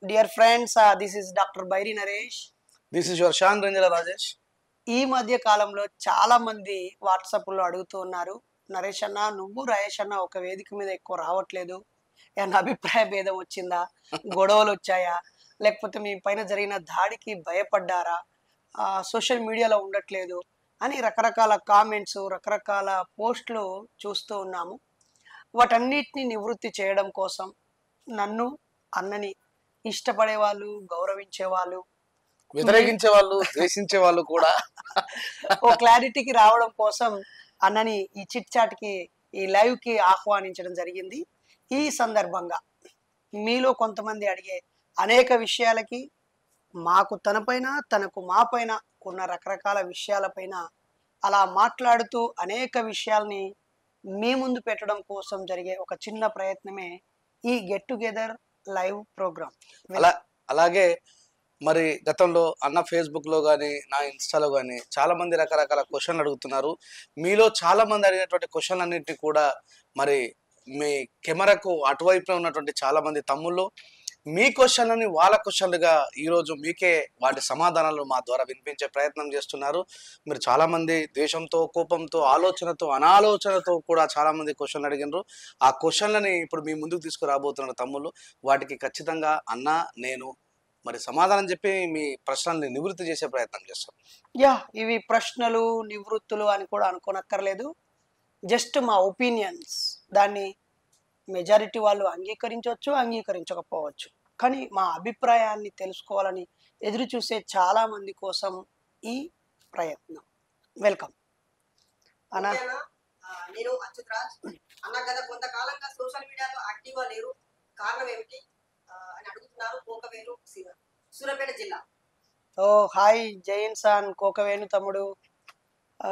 Dear friends this is doctor Bairi Naresh this is your Shan Ranjala Rajesh ఈ మధ్య కాలంలో చాలా మంది వాట్సాప్ లో అడుగుతూ ఉన్నారు నరేష్ అన్న నువ్వు రయేష్ అన్న ఒక వేదిక మీద ఎక్కువ రావట్లేదు ఏమన్నా అభిప్రాయ భేదం వచ్చిందా గొడవలు వచ్చాయా లేకపోతే మీ పైన జరిగిన దాడికి భయపడ్డారా సోషల్ మీడియాలో ఉండట్లేదు అని రకరకాల కామెంట్స్ రకరకాల పోస్టులు చూస్తూ ఉన్నాము వాటన్నిటిని నివృత్తి చేయడం కోసం నన్ను అన్నని ఇష్టపడే వాళ్ళు గౌరవించే వాళ్ళు వ్యతిరేకించే వాళ్ళు ద్వేషించే వాళ్ళు కూడా ఓ క్లారిటీకి రావడం కోసం అన్నని ఈ చిట్ చాట్ కి ఈ లైవ్ కి ఆహ్వానించడం జరిగింది ఈ సందర్భంగా మీలో కొంతమంది అడిగే అనేక విషయాలకి మాకు తనపైన తనకు మా పైన ఉన్న రకరకాల విషయాలపైన అలా మాట్లాడుతూ అనేక విషయాల్ని మీ ముందు పెట్టడం కోసం జరిగే ఒక చిన్న ప్రయత్నమే ఈ గెట్ టుగెదర్ లైవ్ ప్రోగ్రామ్ అలా అలాగే మరి గతంలో అన్న ఫేస్బుక్ లో కానీ నా ఇన్స్టాలో కానీ చాలా మంది రకరకాల క్వశ్చన్లు అడుగుతున్నారు మీలో చాలా మంది అడిగినటువంటి క్వశ్చన్ అన్నింటినీ కూడా మరి మీ కెమెరాకు అటువైపున ఉన్నటువంటి చాలా మంది తమ్ముళ్ళు మీ క్వశ్చన్లని వాళ్ళ క్వశ్చన్లుగా ఈరోజు మీకే వాటి సమాధానాలు మా ద్వారా వినిపించే ప్రయత్నం చేస్తున్నారు మీరు చాలా మంది ద్వేషంతో కోపంతో ఆలోచనతో అనాలోచనతో కూడా చాలా మంది క్వశ్చన్లు అడిగినారు ఆ క్వశ్చన్లని ఇప్పుడు మీ ముందుకు తీసుకురాబోతున్నారు తమ్ముళ్ళు వాటికి ఖచ్చితంగా అన్న నేను మరి సమాధానం చెప్పి మీ ప్రశ్నల్ని నివృత్తి చేసే ప్రయత్నం చేస్తాం యా ఇవి ప్రశ్నలు నివృత్తులు అని కూడా అనుకోనక్కర్లేదు జస్ట్ మా ఒపీనియన్స్ దాన్ని మెజారిటీ వాళ్ళు అంగీకరించవచ్చు అంగీకరించకపోవచ్చు కానీ మా అభిప్రాయాన్ని తెలుసుకోవాలని ఎదురు చూసే చాలా మంది కోసం ఈ ప్రయత్నం వెల్కమ్ అనా ఓకేనా? ఆ, నేను అచ్యుత్ రాజ్ అన్న గత కొంతకాలంగా సోషల్ మీడియాలో యాక్టివ్ గా లేరు కారణం ఏమిటి ఆ, అని అడుగుతున్నారు కోకవేలు శివ సూర్యాపేట జిల్లా ఓ హాయ్ జైన్ సాన్ కోకవేణు తమ్ముడు ఆ,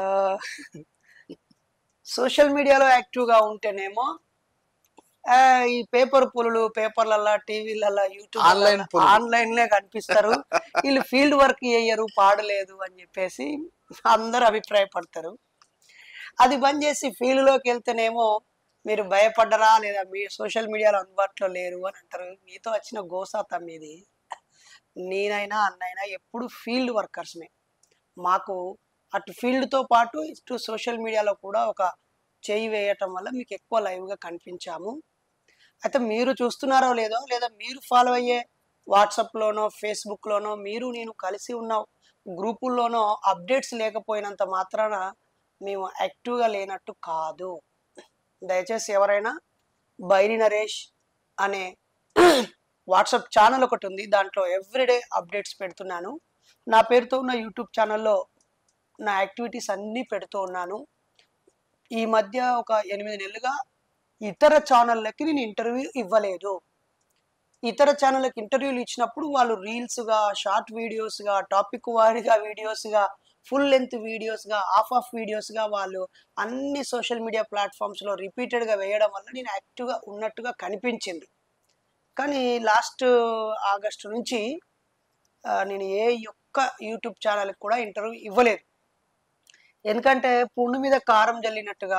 సోషల్ మీడియాలో యాక్టివ్గా ఉంటేనేమో ఆ, ఈ పేపర్ పులులు పేపర్లల్లా టీవీలల్లా యూట్యూబ్ Online పులులు. ఆన్లైన్లే కనిపిస్తారు వీళ్ళు ఫీల్డ్ వర్క్ చేయరు పాడలేదు అని చెప్పేసి అందరూ అభిప్రాయపడతారు అది బంద్ చేసి field లోకి వెళ్తేనేమో మీరు భయపడ్డరా లేదా మీ సోషల్ మీడియాలో అందుబాటులో లేరు అని అంటారు మీతో వచ్చిన గోసా తమ్మిది నేనైనా అన్నైనా ఎప్పుడు ఫీల్డ్ వర్కర్స్నే మాకు అటు ఫీల్డ్తో పాటు ఇటు సోషల్ మీడియాలో కూడా ఒక చేయి వేయటం వల్ల మీకు ఎక్కువ లైవ్గా కనిపించాము అయితే మీరు చూస్తున్నారో లేదో లేదా మీరు ఫాలో అయ్యే వాట్సాప్లోనో ఫేస్బుక్లోనో మీరు నేను కలిసి ఉన్న గ్రూపుల్లోనో అప్డేట్స్ లేకపోయినంత మాత్రాన మేము యాక్టివ్గా లేనట్టు కాదు దయచేసి ఎవరైనా బైరి నరేష్ అనే వాట్సాప్ ఛానల్ ఒకటి ఉంది దాంట్లో ఎవ్రీడే అప్డేట్స్ పెడుతున్నాను నా పేరుతో ఉన్న యూట్యూబ్ ఛానల్లో నా యాక్టివిటీస్ అన్నీ పెడుతూ ఉన్నాను ఈ మధ్య ఒక ఎనిమిది నెలలుగా ఇతర ఛానళ్ళకి నేను ఇంటర్వ్యూ ఇవ్వలేదు ఇతర ఛానళ్ళకి ఇంటర్వ్యూలు ఇచ్చినప్పుడు వాళ్ళు రీల్స్గా షార్ట్ వీడియోస్గా టాపిక్ వారీగా వీడియోస్గా ఫుల్ లెంత్ వీడియోస్గా ఆఫ్ ఆఫ్ వీడియోస్గా వాళ్ళు అన్ని సోషల్ మీడియా ప్లాట్ఫామ్స్లో రిపీటెడ్గా వేయడం వల్ల నేను యాక్టివ్గా ఉన్నట్టుగా కనిపించింది కానీ లాస్ట్ ఆగస్టు నుంచి ఆ, నేను ఏ ఒక్క యూట్యూబ్ ఛానల్కి కూడా ఇంటర్వ్యూ ఇవ్వలేదు ఎందుకంటే పుండు మీద కారం జల్లినట్టుగా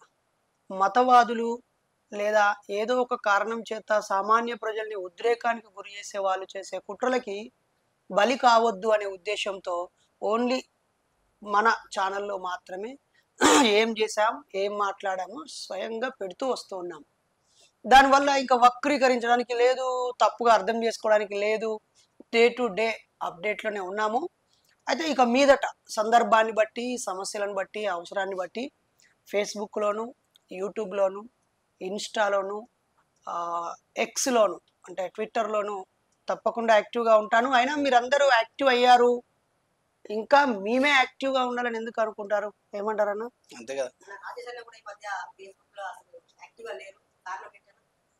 మతవాదులు లేదా ఏదో ఒక కారణం చేత సామాన్య ప్రజల్ని ఉద్రేకానికి గురి చేసే వాళ్ళు చేసే కుట్రలకి బలి కావద్దు అనే ఉద్దేశంతో ఓన్లీ మన ఛానల్లో మాత్రమే ఏం చేసాం ఏం మాట్లాడామో స్వయంగా పెడుతూ వస్తూ ఉన్నాం దానివల్ల ఇంకా వక్రీకరించడానికి లేదు తప్పుగా అర్థం చేసుకోవడానికి లేదు డే టు డే అప్డేట్లోనే ఉన్నాము అయితే ఇక మీదట సందర్భాన్ని బట్టి సమస్యలను బట్టి అవసరాన్ని బట్టి ఫేస్బుక్లోను యూట్యూబ్లోను ఇన్స్టాలోను ఆ, ఎక్స్లోను అంటే ట్విట్టర్లోను తప్పకుండా యాక్టివ్గా ఉంటాను అయినా మీరందరూ యాక్టివ్ అయ్యారు ఇంకా మేమే యాక్టివ్గా ఉండాలని ఎందుకు అనుకుంటారు ఏమంటారన్న అంతే కదా మన రాజేష్ అన్న కూడా ఈ మధ్య ఫేస్బుక్ లో అసలు యాక్టివ్ గా లేరు కారణం ఏంటన్నా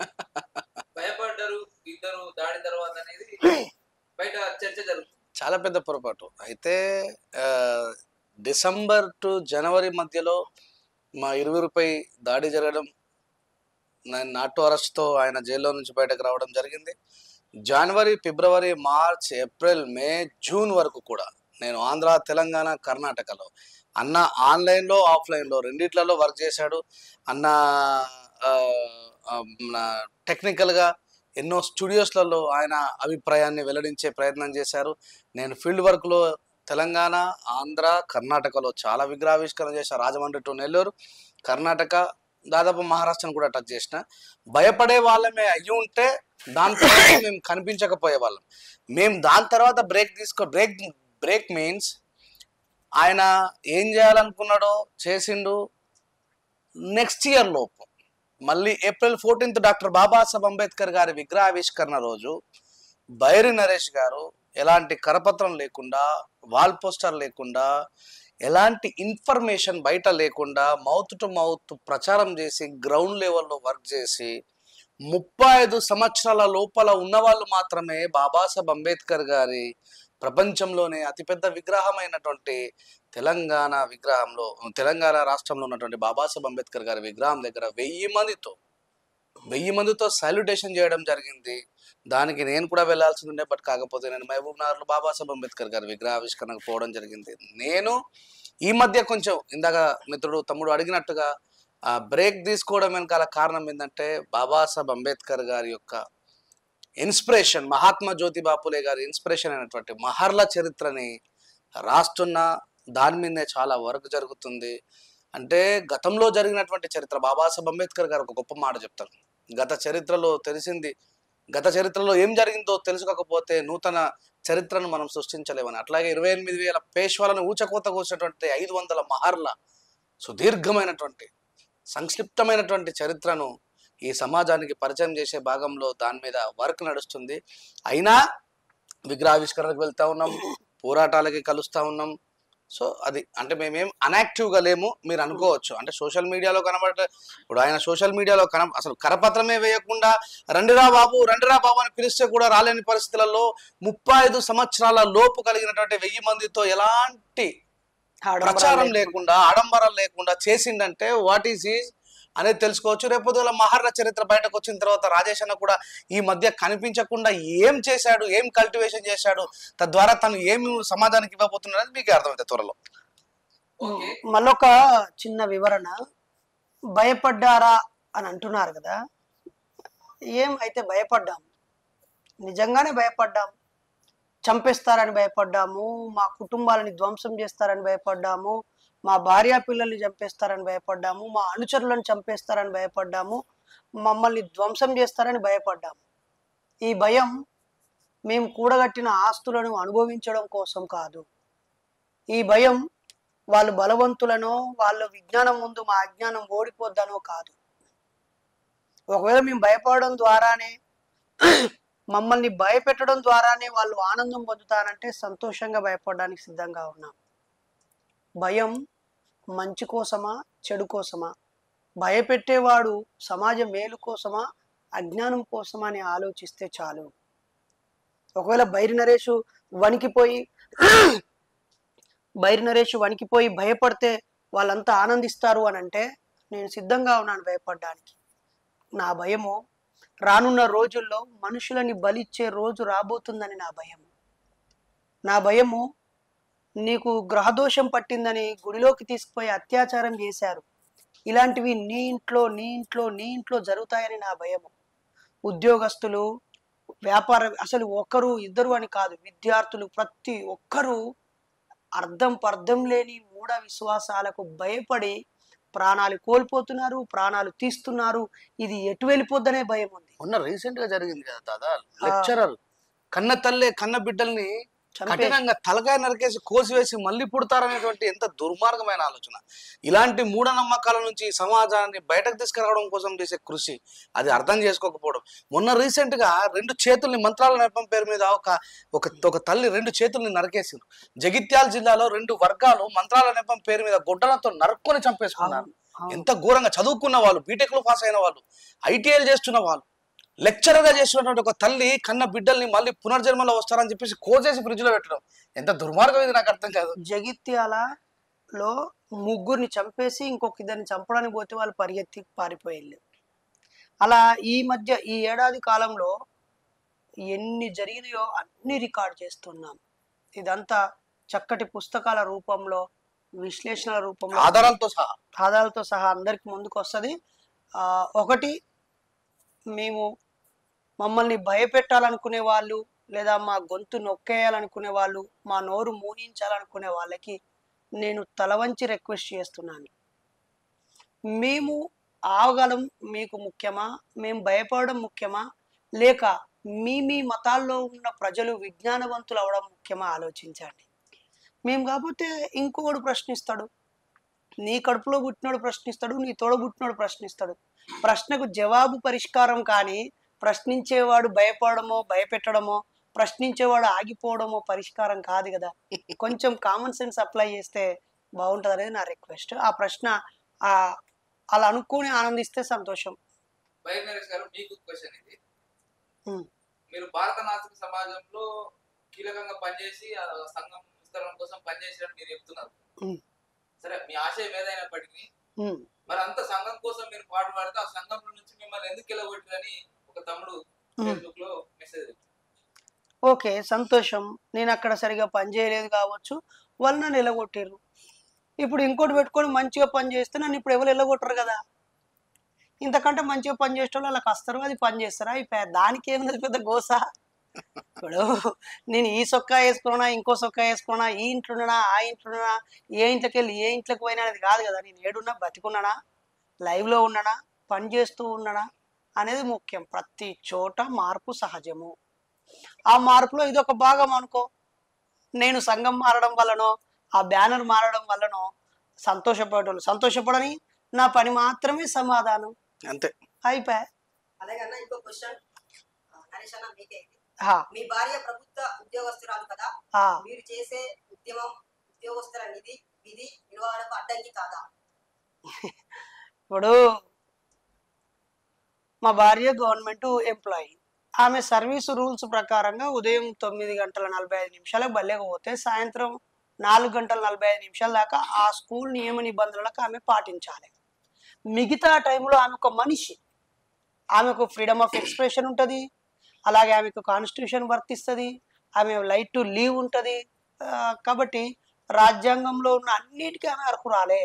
భయపడ్డారు ఇద్దరు దాడి తర్వాత అనేది బయట చర్చ జరుగుతుంది చాలా పెద్ద పొరపాటు అయితే ఆ, డిసెంబర్ టు జనవరి మధ్యలో మా ఇరువురిపై దాడి జరగడం నా- నాటు అరెస్ట్తో ఆయన జైల్లో నుంచి బయటకు రావడం జరిగింది జనవరి ఫిబ్రవరి మార్చ్ ఏప్రిల్ మే జూన్ వరకు కూడా నేను ఆంధ్ర తెలంగాణ కర్ణాటకలో అన్న ఆన్లైన్లో ఆఫ్లైన్లో రెండిట్లలో వర్క్ చేశాడు అన్న ఆ, ఆ, మన టెక్నికల్గా ఎన్నో స్టూడియోస్లలో ఆయన అభిప్రాయాన్ని వెల్లడించే ప్రయత్నం చేశారు నేను ఫీల్డ్ వర్క్లో తెలంగాణ ఆంధ్ర కర్ణాటకలో చాలా విగ్రహావిష్కరణ చేశాను రాజమండ్రి టు నెల్లూరు కర్ణాటక దాదాపు మహారాష్ట్రను కూడా టచ్ చేసిన భయపడే వాళ్ళమే అయ్యి ఉంటే దాని తర్వాత మేము కనిపించకపోయే వాళ్ళం మేము దాని తర్వాత బ్రేక్ తీసుకో బ్రేక్ బ్రేక్ మీన్స్ ఆయన ఏం చేయాలనుకున్నాడో చేసిండు నెక్స్ట్ ఇయర్ లోపు మళ్ళీ April fourteenth doctor Babasaheb Ambedkar గారి విగ్రహావిష్కరణ రోజు బైరి నరేష్ గారు ఎలాంటి కరపత్రం లేకుండా వాల్ పోస్టర్ లేకుండా ఎలాంటి ఇన్ఫర్మేషన్ బయట లేకుండా మౌత్ టు మౌత్ ప్రచారం చేసి గ్రౌండ్ లెవెల్లో వర్క్ చేసి ముప్పై ఐదు సంవత్సరాల లోపల ఉన్నవాళ్ళు మాత్రమే బాబాసాహెబ్ అంబేద్కర్ గారి ప్రపంచంలోనే అతిపెద్ద విగ్రహమైనటువంటి తెలంగాణ విగ్రహంలో తెలంగాణ రాష్ట్రంలో ఉన్నటువంటి బాబాసాహెబ్ అంబేద్కర్ గారి విగ్రహం దగ్గర వెయ్యి మందితో వెయ్యి మందితో సాల్యుటేషన్ చేయడం జరిగింది దానికి నేను కూడా వెళ్ళాల్సి ఉండే బట్ కాకపోతే నేను మహబూబ్ నగర్లో బాబాసాహెబ్ అంబేద్కర్ గారి విగ్రహావిష్కరణకు పోవడం జరిగింది నేను ఈ మధ్య కొంచెం ఇందాక మిత్రుడు తమ్ముడు అడిగినట్టుగా ఆ బ్రేక్ తీసుకోవడం వెనకాల కారణం ఏంటంటే బాబాసాహెబ్ అంబేద్కర్ గారి యొక్క ఇన్స్పిరేషన్ మహాత్మా జ్యోతి బాపులే గారి ఇన్స్పిరేషన్ అయినటువంటి మహర్ల చరిత్రని రాస్తున్న దాని మీదే చాలా వర్క్ జరుగుతుంది అంటే గతంలో జరిగినటువంటి చరిత్ర బాబాసాహెబ్ అంబేద్కర్ గారు ఒక గొప్ప మాట చెప్తారు గత చరిత్రలో తెలిసింది గత చరిత్రలో ఏం జరిగిందో తెలుసుకోకపోతే నూతన చరిత్రను మనం సృష్టించలేమని అట్లాగే ఇరవై ఎనిమిది వేల పేష్వాలను ఊచకోత కోసినటువంటి ఐదు వందల మహర్ల సుదీర్ఘమైనటువంటి సంక్షిప్తమైనటువంటి చరిత్రను ఈ సమాజానికి పరిచయం చేసే భాగంలో దాని మీద వర్క్ నడుస్తుంది అయినా విగ్రహావిష్కరణకు వెళ్తా ఉన్నాం పోరాటాలకి కలుస్తా ఉన్నాం సో అది అంటే మేమేం అనాక్టివ్గా లేము మీరు అనుకోవచ్చు అంటే సోషల్ మీడియాలో కనబడ ఇప్పుడు ఆయన సోషల్ మీడియాలో కన అసలు కరపత్రమే వేయకుండా రండిరా బాబు రండిరా బాబు అని పిలిస్తే కూడా రాలేని పరిస్థితులలో ముప్పై ఐదు సంవత్సరాల లోపు కలిగినటువంటి వెయ్యి మందితో ఎలాంటి ప్రచారం లేకుండా ఆడంబరం లేకుండా చేసిండంటే వాట్ ఈస్ ఈజ్ అనేది తెలుసుకోవచ్చు రేపు పొద్దున మహర్ల చరిత్ర బయటకు వచ్చిన తర్వాత రాజేష్ అన్న కూడా ఈ మధ్య కనిపించకుండా ఏం చేశాడు ఏం కల్టివేషన్ చేశాడు తద్వారా తను ఏమి సమాజానికి ఇవ్వబోతున్నాడు అనేది మీకు అర్థమవుతుంది త్వరలో ఓకే మళ్ళొక చిన్న వివరణ భయపడ్డారా అని అంటున్నారు కదా ఏం అయితే భయపడ్డాం నిజంగానే భయపడ్డాం చంపేస్తారని భయపడ్డాము మా కుటుంబాలని ధ్వంసం చేస్తారని భయపడ్డాము మా భార్య పిల్లల్ని చంపేస్తారని భయపడ్డాము మా అనుచరులను చంపేస్తారని భయపడ్డాము మమ్మల్ని ధ్వంసం చేస్తారని భయపడ్డాము ఈ భయం మేము కూడగట్టిన ఆస్తులను అనుభవించడం కోసం కాదు ఈ భయం వాళ్ళు బలవంతులనో వాళ్ళ విజ్ఞానం ముందు మా అజ్ఞానం ఓడిపోద్దనో కాదు ఒకవేళ మేము భయపడడం ద్వారానే మమ్మల్ని భయపెట్టడం ద్వారానే వాళ్ళు ఆనందం పొందుతారంటే సంతోషంగా భయపడడానికి సిద్ధంగా ఉన్నాం భయం మంచి కోసమా చెడు కోసమా భయపెట్టేవాడు సమాజ మేలు కోసమా అజ్ఞానం కోసమా అని ఆలోచిస్తే చాలు ఒకవేళ బైరి నరేషు వణికిపోయి బైరి నరేష్ వణికిపోయి భయపడితే వాళ్ళంతా ఆనందిస్తారు అని అంటే నేను సిద్ధంగా ఉన్నాను భయపడడానికి నా భయము రానున్న రోజుల్లో మనుషులని బలిచ్చే రోజు రాబోతుందని నా భయము నా భయము నీకు గ్రహదోషం పట్టిందని గుడిలోకి తీసుకుపోయి అత్యాచారం చేశారు ఇలాంటివి నీ ఇంట్లో నీ ఇంట్లో నీ ఇంట్లో జరుగుతాయని నా భయము ఉద్యోగస్తులు వ్యాపార అసలు ఒక్కరు ఇద్దరు అని కాదు విద్యార్థులు ప్రతి ఒక్కరూ అర్థం పర్థం లేని మూఢ విశ్వాసాలకు భయపడి ప్రాణాలు కోల్పోతున్నారు ప్రాణాలు తీస్తున్నారు ఇది ఎటు వెళ్ళిపోద్దనే భయం ఉంది మొన్న రీసెంట్ గా జరిగింది కదా దాదా లెక్చరర్ కన్న తల్లే కన్న బిడ్డల్ని చంపేసి కఠినంగా తలకాయ నరికేసి కోసివేసి మళ్ళీ పుడతారనేటువంటి ఎంత దుర్మార్గమైన ఆలోచన ఇలాంటి మూఢనమ్మకాల నుంచి ఈ సమాజాన్ని బయటకు తీసుకురావడం కోసం చేసే కృషి అది అర్థం చేసుకోకపోవడం మొన్న రీసెంట్ గా రెండు చేతుల్ని మంత్రాల నెపం పేరు మీద ఒక ఒక ఒక తల్లి రెండు చేతుల్ని నరికేసింది జగిత్యాల జిల్లాలో రెండు వర్గాలు మంత్రాల నెపం పేరు మీద గొడ్డలతో నరుక్కొని చంపేసుకున్నారు అవును. ఎంత ఘోరంగా చదువుకున్న వాళ్ళు బీటెక్ లో పాస్ అయిన వాళ్ళు ఐటీఐలు చేస్తున్న వాళ్ళు లెక్చరర్ గా చేస్తున్నటువంటి ఒక తల్లి కన్న బిడ్డల్ని మళ్ళీ పునర్జన్మలో వస్తారని చెప్పేసి కోసేసి ఫ్రిడ్జ్ లో పెట్టడం ఎంత దుర్మార్గం ఇది నాకు అర్థం కాదు జగిత్యాలలో ముగ్గురిని చంపేసి ఇంకొక ఇద్దరిని చంపడానికి పోతే వాళ్ళు పరిగెత్తి పారిపోయారు అలా ఈ మధ్య ఈ ఏడాది కాలంలో ఎన్ని జరిగినాయో అన్ని రికార్డ్ చేస్తున్నాం ఇదంతా చక్కటి పుస్తకాల రూపంలో విశ్లేషణల రూపంలో ఆధారాలతో సహా ఆధారాలతో సహా అందరికి ముందుకు వస్తుంది ఒకటి మేము మమ్మల్ని భయపెట్టాలనుకునే వాళ్ళు లేదా మా గొంతు నొక్కేయాలనుకునే వాళ్ళు మా నోరు మూయించాలనుకునే వాళ్ళకి నేను తల వంచి రిక్వెస్ట్ చేస్తున్నాను మేము ఆగలం మీకు ముఖ్యమా మేము భయపడడం ముఖ్యమా లేక మీ మీ మతాల్లో ఉన్న ప్రజలు విజ్ఞానవంతులు అవడం ముఖ్యమా ఆలోచించండి మేము కాకపోతే ఇంకొకడు ప్రశ్నిస్తాడు నీ కడుపులో పుట్టినోడు ప్రశ్నిస్తాడు నీ తోడ పుట్టినోడు ప్రశ్నిస్తాడు ప్రశ్నకు జవాబు పరిష్కారం కానీ ప్రశ్నించేవాడు భయపడమో భయపెట్టడమో ప్రశ్నించేవాడు ఆగిపోవడమో పరిష్కారం కాదు కదా కొంచెం కామన్ సెన్స్ అప్లై చేస్తే బాగుంటుంది అనేది నా రిక్వెస్ట్ ఆ ప్రశ్న ఆ అలా అనుకుని ఆనందిస్తే సంతోషం భయ నరేష్ గారు మీకు క్వశ్చన్ ఇది ఉమ్. మీరు భారత నాస్తిక సమాజంలో కీలకంగా పనిచేసి ఆ సంఘం విస్తరణ కోసం పనిచేసినట్టు మీరు చెప్తున్నారు ఉమ్. సరే మీ ఆశయం ఏదైనప్పటికీ ఉమ్. మరి అంత సంఘం కోసం మీరు పాటుపడితే ఆ సంఘం నుంచి మిమ్మల్ని ఎందుకు వెళ్ళగొట్టిరని ఒక తమ్ముడు ఉమ్. ఫేస్బుక్ లో మెసేజ్ ఓకే సంతోషం నేను అక్కడ సరిగా పని చేయలేదు కావచ్చు వాళ్ళు నన్ను ఎలగొట్టారు ఇప్పుడు ఇంకోటి పెట్టుకొని మంచిగా పని చేస్తే నన్ను ఇప్పుడు ఎవరు ఎల్లగొట్టరు కదా ఇంతకంటే మంచిగా పని చేసే వాళ్ళు వాళ్ళకి వస్తారు అది పని చేస్తారా అయిపోయా దానికి ఏముంది పెద్ద గోస ఇప్పుడు నేను ఈ సొక్కా వేసుకున్నా ఇంకో సొక్కా వేసుకున్నా ఈ ఇంట్లోనా ఆ ఇంట్లోనా ఏ ఇంట్లోకి వెళ్ళి ఏ ఇంట్లోకి పోయినా అనేది కాదు కదా నేను ఏడున్నా బతికున్నానా లైవ్లో ఉన్నానా పని చేస్తూ ఉన్నానా అనేది ముఖ్యం ప్రతి చోట మార్పు సహజము ఆ మార్పులో ఇది ఒక భాగం అనుకో నేను సంఘం మారడం వల్లనో ఆ బ్యానర్ మారడం వల్లనో సంతోషపడేవాళ్ళు సంతోషపడని నా పని మాత్రమే సమాధానం అంతే అయిపోయా అలాగే అన్న ఇంకో క్వశ్చన్ నరేష్ అన్న మీకే ఇది హా, మీ భార్య ప్రభుత్వ ఉద్యోగస్తురాలు కదా ఆ, మీరు చేసే ఉద్యమం ఉద్యోగస్తుల నిధి విధి నిర్వహణకు అడ్డంకి కాదా ఇప్పుడు మా భార్య గవర్నమెంట్ ఎంప్లాయీ ఆమె సర్వీస్ రూల్స్ ప్రకారంగా ఉదయం తొమ్మిది గంటల నలభై ఐదు నిమిషాలకు బల్లెకపోతే సాయంత్రం నాలుగు గంటల నలభై ఐదు నిమిషాల దాకా ఆ స్కూల్ నియమ నిబంధనలకు ఆమె పాటించాలి మిగతా టైంలో ఆమె ఒక మనిషి ఆమెకు ఫ్రీడమ్ ఆఫ్ ఎక్స్ప్రెషన్ ఉంటుంది అలాగే ఆమెకు కాన్స్టిట్యూషన్ వర్తిస్తుంది ఆమె లైట్ టు లీవ్ ఉంటుంది కాబట్టి రాజ్యాంగంలో ఉన్న అన్నిటికీ ఆమె అర్హురాలే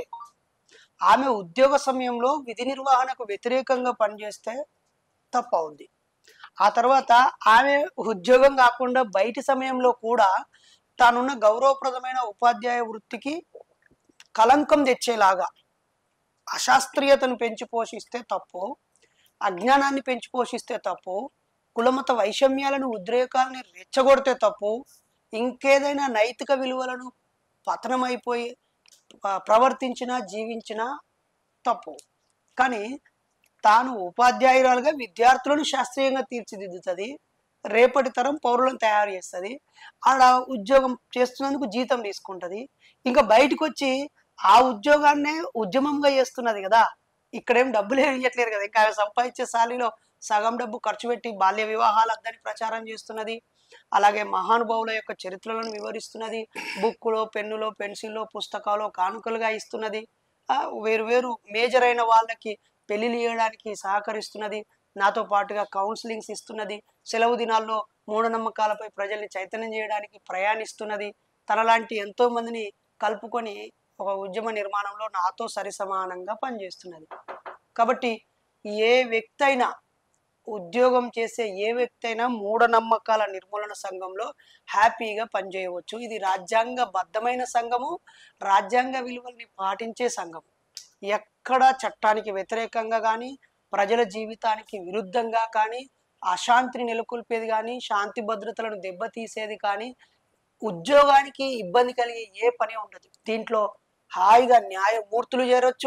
ఆమె ఉద్యోగ సమయంలో విధి నిర్వహణకు వ్యతిరేకంగా పనిచేస్తే తప్పు అవుద్ది ఆ తర్వాత ఆమె ఉద్యోగం కాకుండా బయటి సమయంలో కూడా తానున్న గౌరవప్రదమైన ఉపాధ్యాయ వృత్తికి కలంకం తెచ్చేలాగా అశాస్త్రీయతను పెంచి పోషిస్తే తప్పు అజ్ఞానాన్ని పెంచి పోషిస్తే తప్పు కులమత వైషమ్యాలను ఉద్రేకాలని రెచ్చగొడితే తప్పు ఇంకేదైనా నైతిక విలువలను పతనమైపోయి ప- ప్రవర్తించినా జీవించినా తప్పు కానీ తాను ఉపాధ్యాయురాలుగా విద్యార్థులను శాస్త్రీయంగా తీర్చిదిద్దుతుంది రేపటి తరం పౌరులను తయారు చేస్తుంది ఆడ ఉద్యోగం చేస్తున్నందుకు జీతం తీసుకుంటుంది ఇంకా బయటకు వచ్చి ఆ ఉద్యోగాన్నే ఉద్యమంగా చేస్తున్నది కదా ఇక్కడేం డబ్బులు ఏమి ఇవ్వట్లేరు కదా ఇంకా ఆమె సంపాదించే సాలీలో సగం డబ్బు ఖర్చు పెట్టి బాల్య వివాహాలు అద్దని ప్రచారం చేస్తున్నది అలాగే మహానుభావుల యొక్క చరిత్రలను వివరిస్తున్నది బుక్కులో పెన్నులో పెన్సిల్లో పుస్తకాలు కానుకలుగా ఇస్తున్నది ఆ, వేరు వేరు మేజర్ అయిన వాళ్ళకి పెళ్లిళ్ళు చేయడానికి సహకరిస్తున్నది నాతో పాటుగా కౌన్సిలింగ్స్ ఇస్తున్నది సెలవు దినాల్లో మూఢనమ్మకాలపై ప్రజల్ని చైతన్యం చేయడానికి ప్రయాణిస్తున్నది తనలాంటి ఎంతో మందిని కలుపుకొని ఒక ఉద్యమ నిర్మాణంలో నాతో సరిసమానంగా పనిచేస్తున్నది కాబట్టి ఏ వ్యక్తి అయినా ఉద్యోగం చేసే ఏ వ్యక్తి అయినా మూఢనమ్మకాల నిర్మూలన సంఘంలో హ్యాపీగా పనిచేయవచ్చు ఇది రాజ్యాంగబద్ధమైన సంఘము రాజ్యాంగ విలువల్ని పాటించే సంఘం ఎక్కడ చట్టానికి వ్యతిరేకంగా కానీ ప్రజల జీవితానికి విరుద్ధంగా కానీ అశాంతిని నెలకొల్పేది కానీ శాంతి భద్రతలను దెబ్బతీసేది కానీ ఉద్యోగానికి ఇబ్బంది కలిగే ఏ పని ఉండదు దీంట్లో హాయిగా న్యాయమూర్తులు చేరవచ్చు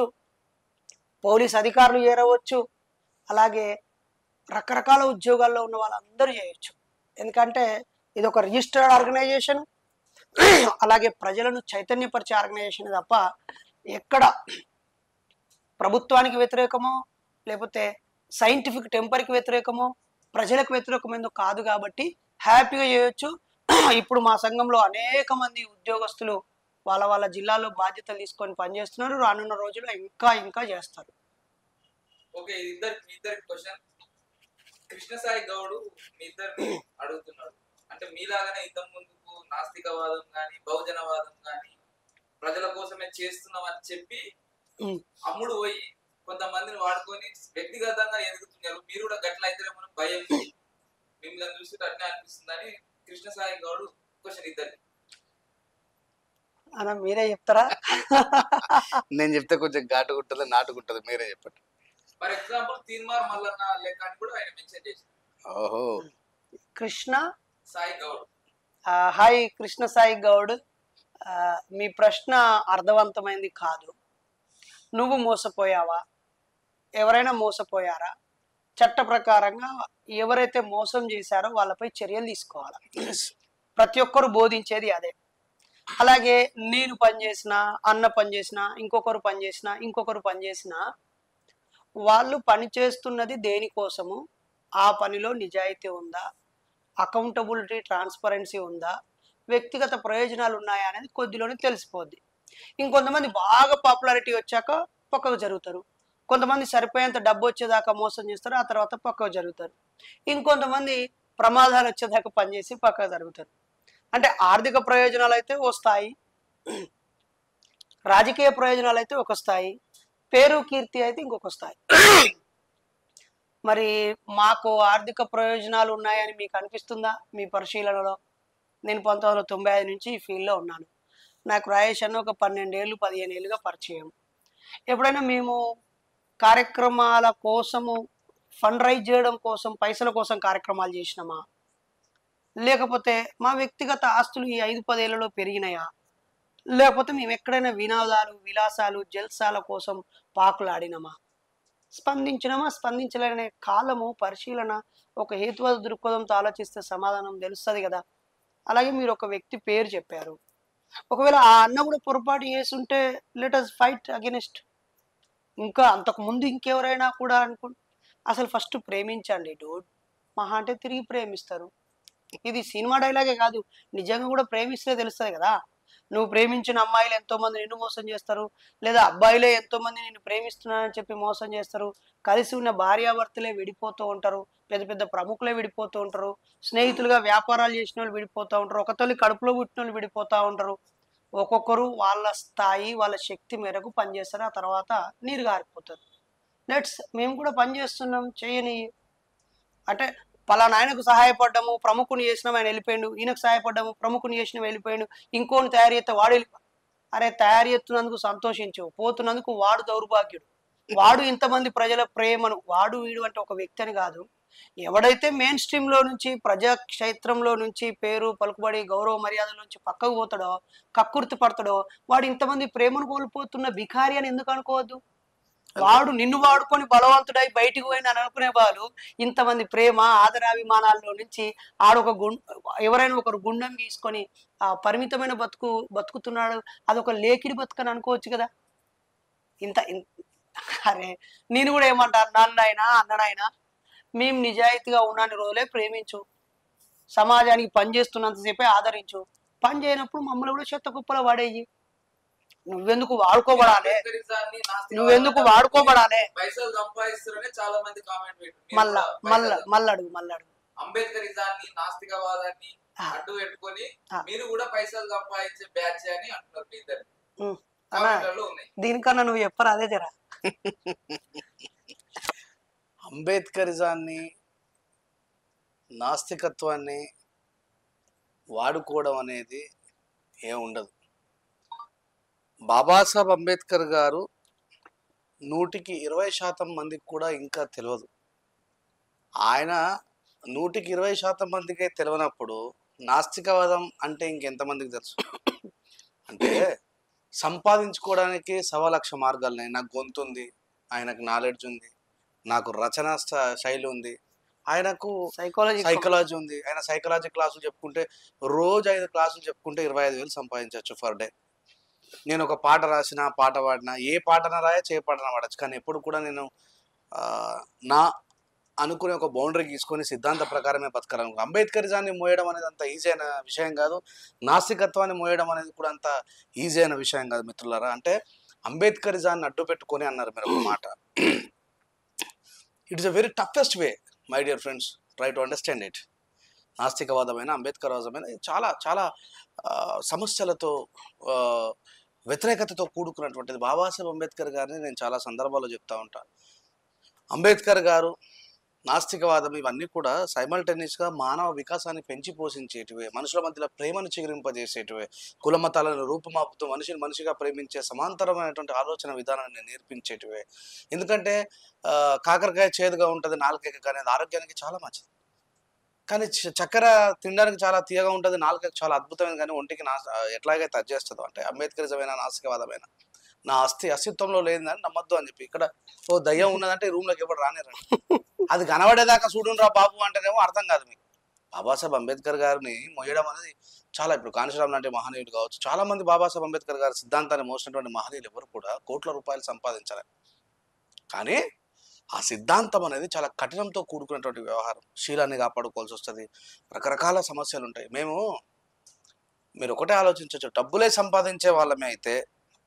పోలీస్ అధికారులు చేరవచ్చు అలాగే రకరకాల ఉద్యోగాల్లో ఉన్న వాళ్ళందరూ చేయొచ్చు ఎందుకంటే ఇది ఒక రిజిస్టర్డ్ ఆర్గనైజేషన్ అలాగే ప్రజలను చైతన్యపరిచే ఆర్గనైజేషన్ తప్ప ఎక్కడ ప్రభుత్వానికి వ్యతిరేకమో లేకపోతే సైంటిఫిక్ టెంపర్కి వ్యతిరేకమో ప్రజలకు వ్యతిరేకమైందో కాదు కాబట్టి హ్యాపీగా చేయొచ్చు ఇప్పుడు మా సంఘంలో అనేక మంది ఉద్యోగస్తులు వాళ్ళ వాళ్ళ జిల్లాలో బాధ్యతలు తీసుకొని పనిచేస్తున్నారు రానున్న రోజుల్లో ఇంకా ఇంకా చేస్తారు ఓకే ఇద్దరు మీ ఇద్దరికి క్వశ్చన్ కృష్ణసాయి గౌడు మీ ఇద్దరిని అడుగుతున్నాడు అంటే మీలాగానే ఇంతకు ముందుకు నాస్తికవాదం కానీ బహుజనవాదం కానీ ప్రజల కోసమే చేస్తున్నాం అని చెప్పి ఉమ్. అమ్ముడు పోయి కొంతమందిని వాడుకొని వ్యక్తిగతంగా ఎదుగుతున్నారు మీరు కూడా గట్ల అయితే మనం భయం మిమ్మల్ని చూసి అట్నే అనిపిస్తుందని కృష్ణ సాయి గౌడ్ క్వశ్చన్ ఇద్దరు అన్న మీరే చెప్తారా నేను చెప్తే కొంచెం ఘాటుకుంటుంది నాటుకుంటుంది మీరే చెప్పండి ఫర్ ఎగ్జాంపుల్ తీన్మార్ మల్లన్న లెక్క అని కూడా ఆయన మెన్షన్ చేశారు ఓహో కృష్ణ సాయి గౌడ్ ఆ, హాయ్ కృష్ణ సాయి గౌడ్ ఆ, మీ ప్రశ్న అర్థవంతమైంది కాదు నువ్వు మోసపోయావా ఎవరైనా మోసపోయారా చట్ట ప్రకారంగా ఎవరైతే మోసం చేశారో వాళ్ళపై చర్యలు తీసుకోవాలి ప్రతి ఒక్కరు బోధించేది అదే అలాగే నేను పనిచేసిన అన్న పనిచేసిన ఇంకొకరు పనిచేసిన ఇంకొకరు పనిచేసిన వాళ్ళు పని చేస్తున్నది దేనికోసము ఆ పనిలో నిజాయితీ ఉందా అకౌంటబిలిటీ ట్రాన్స్పరెన్సీ ఉందా వ్యక్తిగత ప్రయోజనాలు ఉన్నాయా అనేది కొద్దిలోనే తెలిసిపోద్ది ఇంకొంతమంది బాగా పాపులారిటీ వచ్చాక పక్కకు జరుగుతారు కొంతమంది సరిపోయేంత డబ్బు వచ్చేదాకా మోసం చేస్తారు ఆ తర్వాత పక్కకు జరుగుతారు ఇంకొంతమంది ప్రమాదాలు వచ్చేదాకా పనిచేసి పక్కకు జరుగుతారు అంటే ఆర్థిక ప్రయోజనాలు అయితే వస్తాయి రాజకీయ ప్రయోజనాలు అయితే ఒక స్థాయి పేరు కీర్తి అయితే ఇంకొక స్థాయి మరి మాకు ఆర్థిక ప్రయోజనాలు ఉన్నాయని మీకు అనిపిస్తుందా మీ పరిశీలనలో నేను పంతొమ్మిది వందల తొంభై ఐదు నుంచి ఈ ఫీల్డ్లో ఉన్నాను నాకు రాయేష్ అన్న ఒక పన్నెండేళ్ళు పదిహేను ఏళ్ళుగా పరిచయం ఎప్పుడైనా మేము కార్యక్రమాల కోసము ఫండ్ రైజ్ చేయడం కోసం పైసల కోసం కార్యక్రమాలు చేసినామా లేకపోతే మా వ్యక్తిగత ఆస్తులు ఈ ఐదు పదేళ్లలో పెరిగినాయా లేకపోతే మేము ఎక్కడైనా వినోదాలు విలాసాలు జల్సాల కోసం పాకులాడినమా స్పందించినమా స్పందించలేనే కాలము పరిశీలన ఒక హేతువాద దృక్పథంతో ఆలోచిస్తే సమాధానం తెలుస్తుంది కదా అలాగే మీరు ఒక వ్యక్తి పేరు చెప్పారు ఒకవేళ ఆ అన్న కూడా పొరపాటు చేసుంటే లెటస్ ఫైట్ అగెనిస్ట్ ఇంకా అంతకు ముందు ఇంకెవరైనా కూడా అనుకు అసలు ఫస్ట్ ప్రేమించండి డోడ్ మహా అంటే తిరిగి ప్రేమిస్తారు ఇది సినిమా డైలాగే కాదు నిజంగా కూడా ప్రేమిస్తే తెలుస్తుంది కదా నువ్వు ప్రేమించిన అమ్మాయిలు ఎంతో మంది నిన్ను మోసం చేస్తారు లేదా అబ్బాయిలే ఎంతో మంది నిన్ను ప్రేమిస్తున్నానని చెప్పి మోసం చేస్తారు కలిసి ఉన్న భార్యాభర్తలే విడిపోతూ ఉంటారు పెద్ద పెద్ద ప్రముఖులే విడిపోతూ ఉంటారు స్నేహితులుగా వ్యాపారాలు చేసిన వాళ్ళు విడిపోతూ ఉంటారు ఒక తల్లి కడుపులో పుట్టిన వాళ్ళు విడిపోతూ ఉంటారు ఒక్కొక్కరు వాళ్ళ స్థాయి వాళ్ళ శక్తి మేరకు పనిచేస్తారు ఆ తర్వాత నీరు గారిపోతారు లెట్స్ మేము కూడా పనిచేస్తున్నాం చేయని అంటే పలానా ఆయనకు సహాయపడ్డాము ప్రముఖుని చేసినాం ఆయన వెళ్ళిపోయాడు ఈయనకు సహాయపడ్డాము ప్రముఖుని చేసిన వెళ్ళిపోయాడు ఇంకోని తయారు చేస్తే వాడు వెళ్ళి అరే తయారు చేస్తున్నందుకు సంతోషించు పోతున్నందుకు వాడు దౌర్భాగ్యుడు వాడు ఇంతమంది ప్రజల ప్రేమను వాడు వీడు అంటే ఒక వ్యక్తి అని కాదు ఎవడైతే మెయిన్ స్ట్రీమ్ లో నుంచి ప్రజా క్షేత్రంలో నుంచి పేరు పలుకుబడి గౌరవ మర్యాదల నుంచి పక్కకు పోతాడో కక్కుర్తి పడతాడో వాడు ఇంతమంది ప్రేమను కోల్పోతున్న బికారి అని ఎందుకు అనుకోవద్దు వాడు నిన్ను వాడుకొని బలవంతుడై బయటికి పోయిన అని అనుకునే వాళ్ళు ఇంతమంది ప్రేమ ఆదరాభిమానాల్లో నుంచి ఆడొక గు ఎవరైనా ఒకరు గుండం గీసుకొని ఆ పరిమితమైన బతుకు బతుకుతున్నాడు అదొక లేకిడి బతుకని అనుకోవచ్చు కదా ఇంత ఇన్- అరే నేను కూడా ఏమంటాను నన్నైనా అన్నడైనా మేము నిజాయితీగా ఉన్నాని రోజులే ప్రేమించు సమాజానికి పని చేస్తున్నంతసేపే ఆదరించు పని చేయనప్పుడు మమ్మల్ని కూడా చెత్త కుప్పలో పడేయి నువ్వెందుకు వాడుకోబడాలి అంబేద్కరిజాన్ని నాస్తికవాదాన్ని నువ్వెందుకు వాడుకోబడాలి పైసలు సంపాదిస్తారనే చాలా మంది కామెంట్ పెట్టారు మళ్ళా మళ్ళా మళ్ళడుగు మళ్ళడుగు అంబేద్కరిజాన్ని నాస్తికవాదాన్ని ఆ. అడ్డు పెట్టుకొని ఆ. మీరు కూడా పైసలు సంపాదించే బ్యాచ్ అని అంటున్నారు మీ ఇద్దరు ఉమ్, అన్నా కామెంట్లలో ఉన్నాయి దీనికన్నా నువ్వు చెప్పరా అదే జరా అంబేద్కరిజాన్ని నాస్తికత్వాన్ని వాడుకోవడం అనేది ఏం ఉండదు బాబాసాహెబ్ అంబేద్కర్ గారు నూటికి ఇరవై శాతం మందికి కూడా ఇంకా తెలియదు ఆయన నూటికి ఇరవై శాతం మందికే తెలియనప్పుడు నాస్తికవాదం అంటే ఇంకెంతమందికి తెలుసు అంటే సంపాదించుకోవడానికి సవా లక్ష మార్గాలు ఉన్నాయి నాకు గొంతు ఉంది ఆయనకు నాలెడ్జ్ ఉంది నాకు రచన స్ట- శైలి ఉంది ఆయనకు సైకాలజీ సైకాలజీ ఉంది ఆయన సైకాలజీ క్లాసులు చెప్పుకుంటే రోజు ఐదు క్లాసులు చెప్పుకుంటే ఇరవై ఐదు వేలు సంపాదించవచ్చు ఫర్ డే నేను ఒక పాట రాసిన పాట పాడినా ఏ పాటన రాయచ్చు ఏ పాటన పాడచ్చు కానీ ఎప్పుడు కూడా నేను ఆ, నా అనుకునే ఒక బౌండరీ గీసుకొని సిద్ధాంత ప్రకారమే బతకాలను అంబేద్కరిజాన్ని మోయడం అనేది అంత ఈజీ అయిన విషయం కాదు నాస్తికత్వాన్ని మోయడం అనేది కూడా అంత ఈజీ అయిన విషయం కాదు మిత్రులారా అంటే అంబేద్కరిజాన్ని అడ్డు పెట్టుకొని అన్నారు మీరు ఒక మాట it is a very toughest way my dear friends try to understand it నాస్తికవాదమైన అంబేద్కర్వాదమైన ఇది చాలా చాలా ఆ, సమస్యలతో ఆ, వ్యతిరేకతతో కూడుకున్నటువంటిది బాబాసాహెబ్ అంబేద్కర్ గారిని నేను చాలా సందర్భాల్లో చెప్తా ఉంటా అంబేద్కర్ గారు నాస్తికవాదం ఇవన్నీ కూడా సైమల్టేనియస్ గా మానవ వికాసాన్ని పెంచి పోషించేటివే మనుషుల మధ్యలో ప్రేమను చిగురింపజేసేటివే కుల మతాలను రూపుమాపుతూ మనిషిని మనిషిగా ప్రేమించే సమాంతరమైనటువంటి ఆలోచన విధానాన్ని నేర్పించేటివే ఎందుకంటే ఆ, కాకరకాయ చేదుగా ఉంటుంది నాలుకకి కానీ అది ఆరోగ్యానికి చాలా మంచిది కానీ చ- చక్కెర తినడానికి చాలా తీయగా ఉంటుంది నాలుకకి చాలా అద్భుతమైనది కానీ ఒంటికి నా ఎట్లాగైతే అది చేస్తుందో అంటే అంబేద్కరిజమైన నాస్తికవాదమైన నా అస్థి అస్తిత్వంలో లేదని నమ్మద్దు అని చెప్పి ఇక్కడ ఓ దయ్యం ఉన్నదంటే ఈ రూమ్లోకి ఎప్పుడు రానిరండి అది కనబడేదాకా చూడుండ్రా బాబు అంటేనేమో అర్థం కాదు మీకు బాబాసాహెబ్ అంబేద్కర్ గారిని మొయ్యడం అనేది చాలా ఇప్పుడు కాంశీరామ్ లాంటి మహనీయుడు కావచ్చు చాలా మంది బాబాసాహెబ్ అంబేద్కర్ గారి సిద్ధాంతాన్ని మోసినటువంటి మహనీయులు ఎవరు కూడా కోట్ల రూపాయలు సంపాదించారు కానీ ఆ సిద్ధాంతం అనేది చాలా కఠినంతో కూడుకున్నటువంటి వ్యవహారం శీలాన్ని కాపాడుకోవాల్సి వస్తుంది రకరకాల సమస్యలు ఉంటాయి మేము మీరు ఒకటే ఆలోచించవచ్చు డబ్బులే సంపాదించే వాళ్ళమే అయితే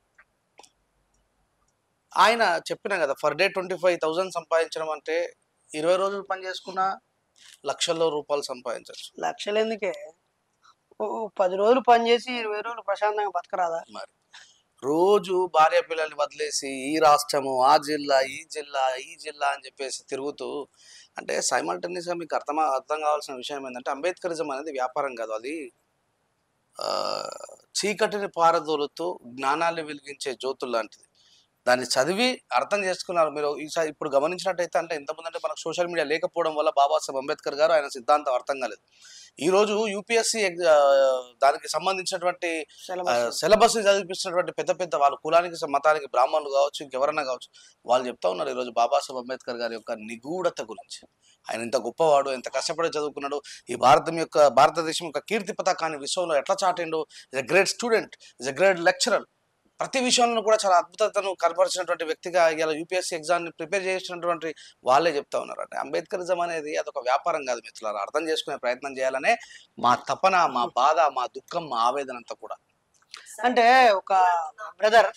ఆయన చెప్పిన కదా per day twenty five thousand సంపాదించడం అంటే ఇరవై రోజులు పని చేసుకున్నా లక్షల్లో రూపాయలు సంపాదించవచ్చు లక్షలు ఎందుకే ఓ పది రోజులు పనిచేసి ఇరవై రోజులు ప్రశాంతంగా బతకరాదా మరి రోజు భార్య పిల్లల్ని వదిలేసి ఈ రాష్ట్రము ఆ జిల్లా ఈ జిల్లా ఈ జిల్లా అని చెప్పేసి తిరుగుతూ అంటే సైమల్టేనియస్గా మీకు అర్థం అర్థం కావాల్సిన విషయం ఏంటంటే అంబేద్కరిజం అనేది వ్యాపారం కాదు అది ఆ, చీకటిని పారదోలుతూ జ్ఞానాన్ని వెలిగించే జ్యోతులు లాంటిది దాన్ని చదివి అర్థం చేసుకున్నారు మీరు ఈసారి ఇప్పుడు గమనించినట్టయితే అంటే ఇంతకుముందు అంటే మనకు సోషల్ మీడియా లేకపోవడం వల్ల బాబాసాహెబ్ అంబేద్కర్ గారు ఆయన సిద్ధాంతం అర్థం కాలేదు ఈ రోజు యూపీఎస్సి దానికి సంబంధించినటువంటి సిలబస్ సిలబస్ చదివిస్తున్నటువంటి పెద్ద పెద్ద వాళ్ళ కులానికి స- మతానికి బ్రాహ్మణులు కావచ్చు ఇంకెవరన్నా కావచ్చు వాళ్ళు చెప్తా ఉన్నారు ఈరోజు బాబాసాహెబ్ అంబేద్కర్ గారి యొక్క నిగూఢత గురించి ఆయన ఇంత గొప్పవాడు ఎంత కష్టపడి చదువుకున్నాడు ఈ భారతం యొక్క భారతదేశం యొక్క కీర్తి పతాకాన్ని విశ్వంలో ఎట్లా చాటిండు is a great student is a great lecturer ప్రతి విషయంలో కూడా చాలా అద్భుతతను కనపరిచినటువంటి వ్యక్తిగా ఇలా యూపీఎస్సీ ఎగ్జామ్ని ప్రిపేర్ చేసినటువంటి వాళ్ళే చెప్తా ఉన్నారు అంటే అంబేద్కరిజం అనేది అదొక వ్యాపారం కాదు మిత్రులారా అర్థం చేసుకునే ప్రయత్నం చేయాలనే మా తపన మా బాధ మా దుఃఖం మా ఆవేదన అంతా కూడా అంటే ఒక బ్రదర్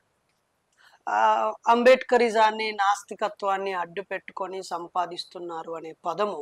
అంబేద్కరిజాన్ని నాస్తికత్వాన్ని అడ్డు పెట్టుకొని సంపాదిస్తున్నారు అనే పదము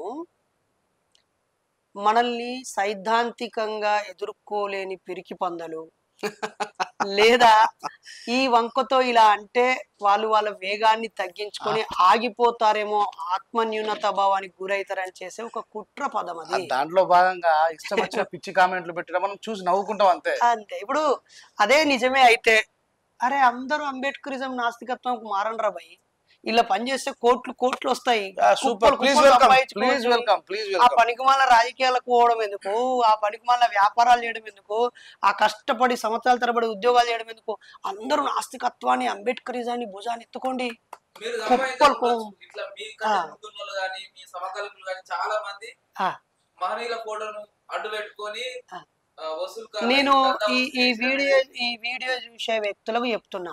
మనల్ని సైద్ధాంతికంగా ఎదుర్కోలేని పిరికి పందలు లేదా ఈ వంకతో ఇలా అంటే వాళ్ళు వాళ్ళ వేగాన్ని తగ్గించుకొని ఆగిపోతారేమో ఆత్మన్యూనత భావానికి గురైతారని చేసే ఒక కుట్ర పదం ఆ అది దాంట్లో భాగంగా ఇష్టం వచ్చిన పిచ్చి కామెంట్లు పెట్టడం మనం చూసి నవ్వుకుంటాం అంతే అంతే ఇప్పుడు అదే నిజమే అయితే అరే అందరూ అంబేద్కరిజం నాస్తికత్వం మారండ్రా భయ్ ఇలా పనిచేస్తే కోట్లు కోట్లు వస్తాయి సూపర్ కుప్పలు ప్లీజ్ కుప్పలు వెల్కమ్ సంపాదించుకోవచ్చు. ప్లీజ్ వెల్కమ్ ప్లీజ్ ఆ వెల్కమ్ పనికిమాల రాజకీయాలకు పోవడం ఎందుకు ఆ పనికిమాల వ్యాపారాలు చేయడం ఎందుకు ఆ కష్టపడి సంవత్సరాల తరబడి ఉద్యోగాలు చేయడం ఎందుకు అందరూ నాస్తికత్వాన్ని అంబేద్కరిజాన్ని భుజాన్ని ఎత్తుకోండి మీరు కుప్పలు గమనించవచ్చు. ఇట్లా మీ ఆ. ముందున్నోళ్ళు గాని మీ సమకాలికులు గాని చాలా మంది ఆ. మహనీయుల ఫోటోను అడ్డు పెట్టుకొని ఆ. ఆ, వసూలు కావాలని నేను దందా ఈ ఈ వసూలు వీడియో చేశారు. ఈ వీడియో చూసే వ్యక్తులకు చెప్తున్నా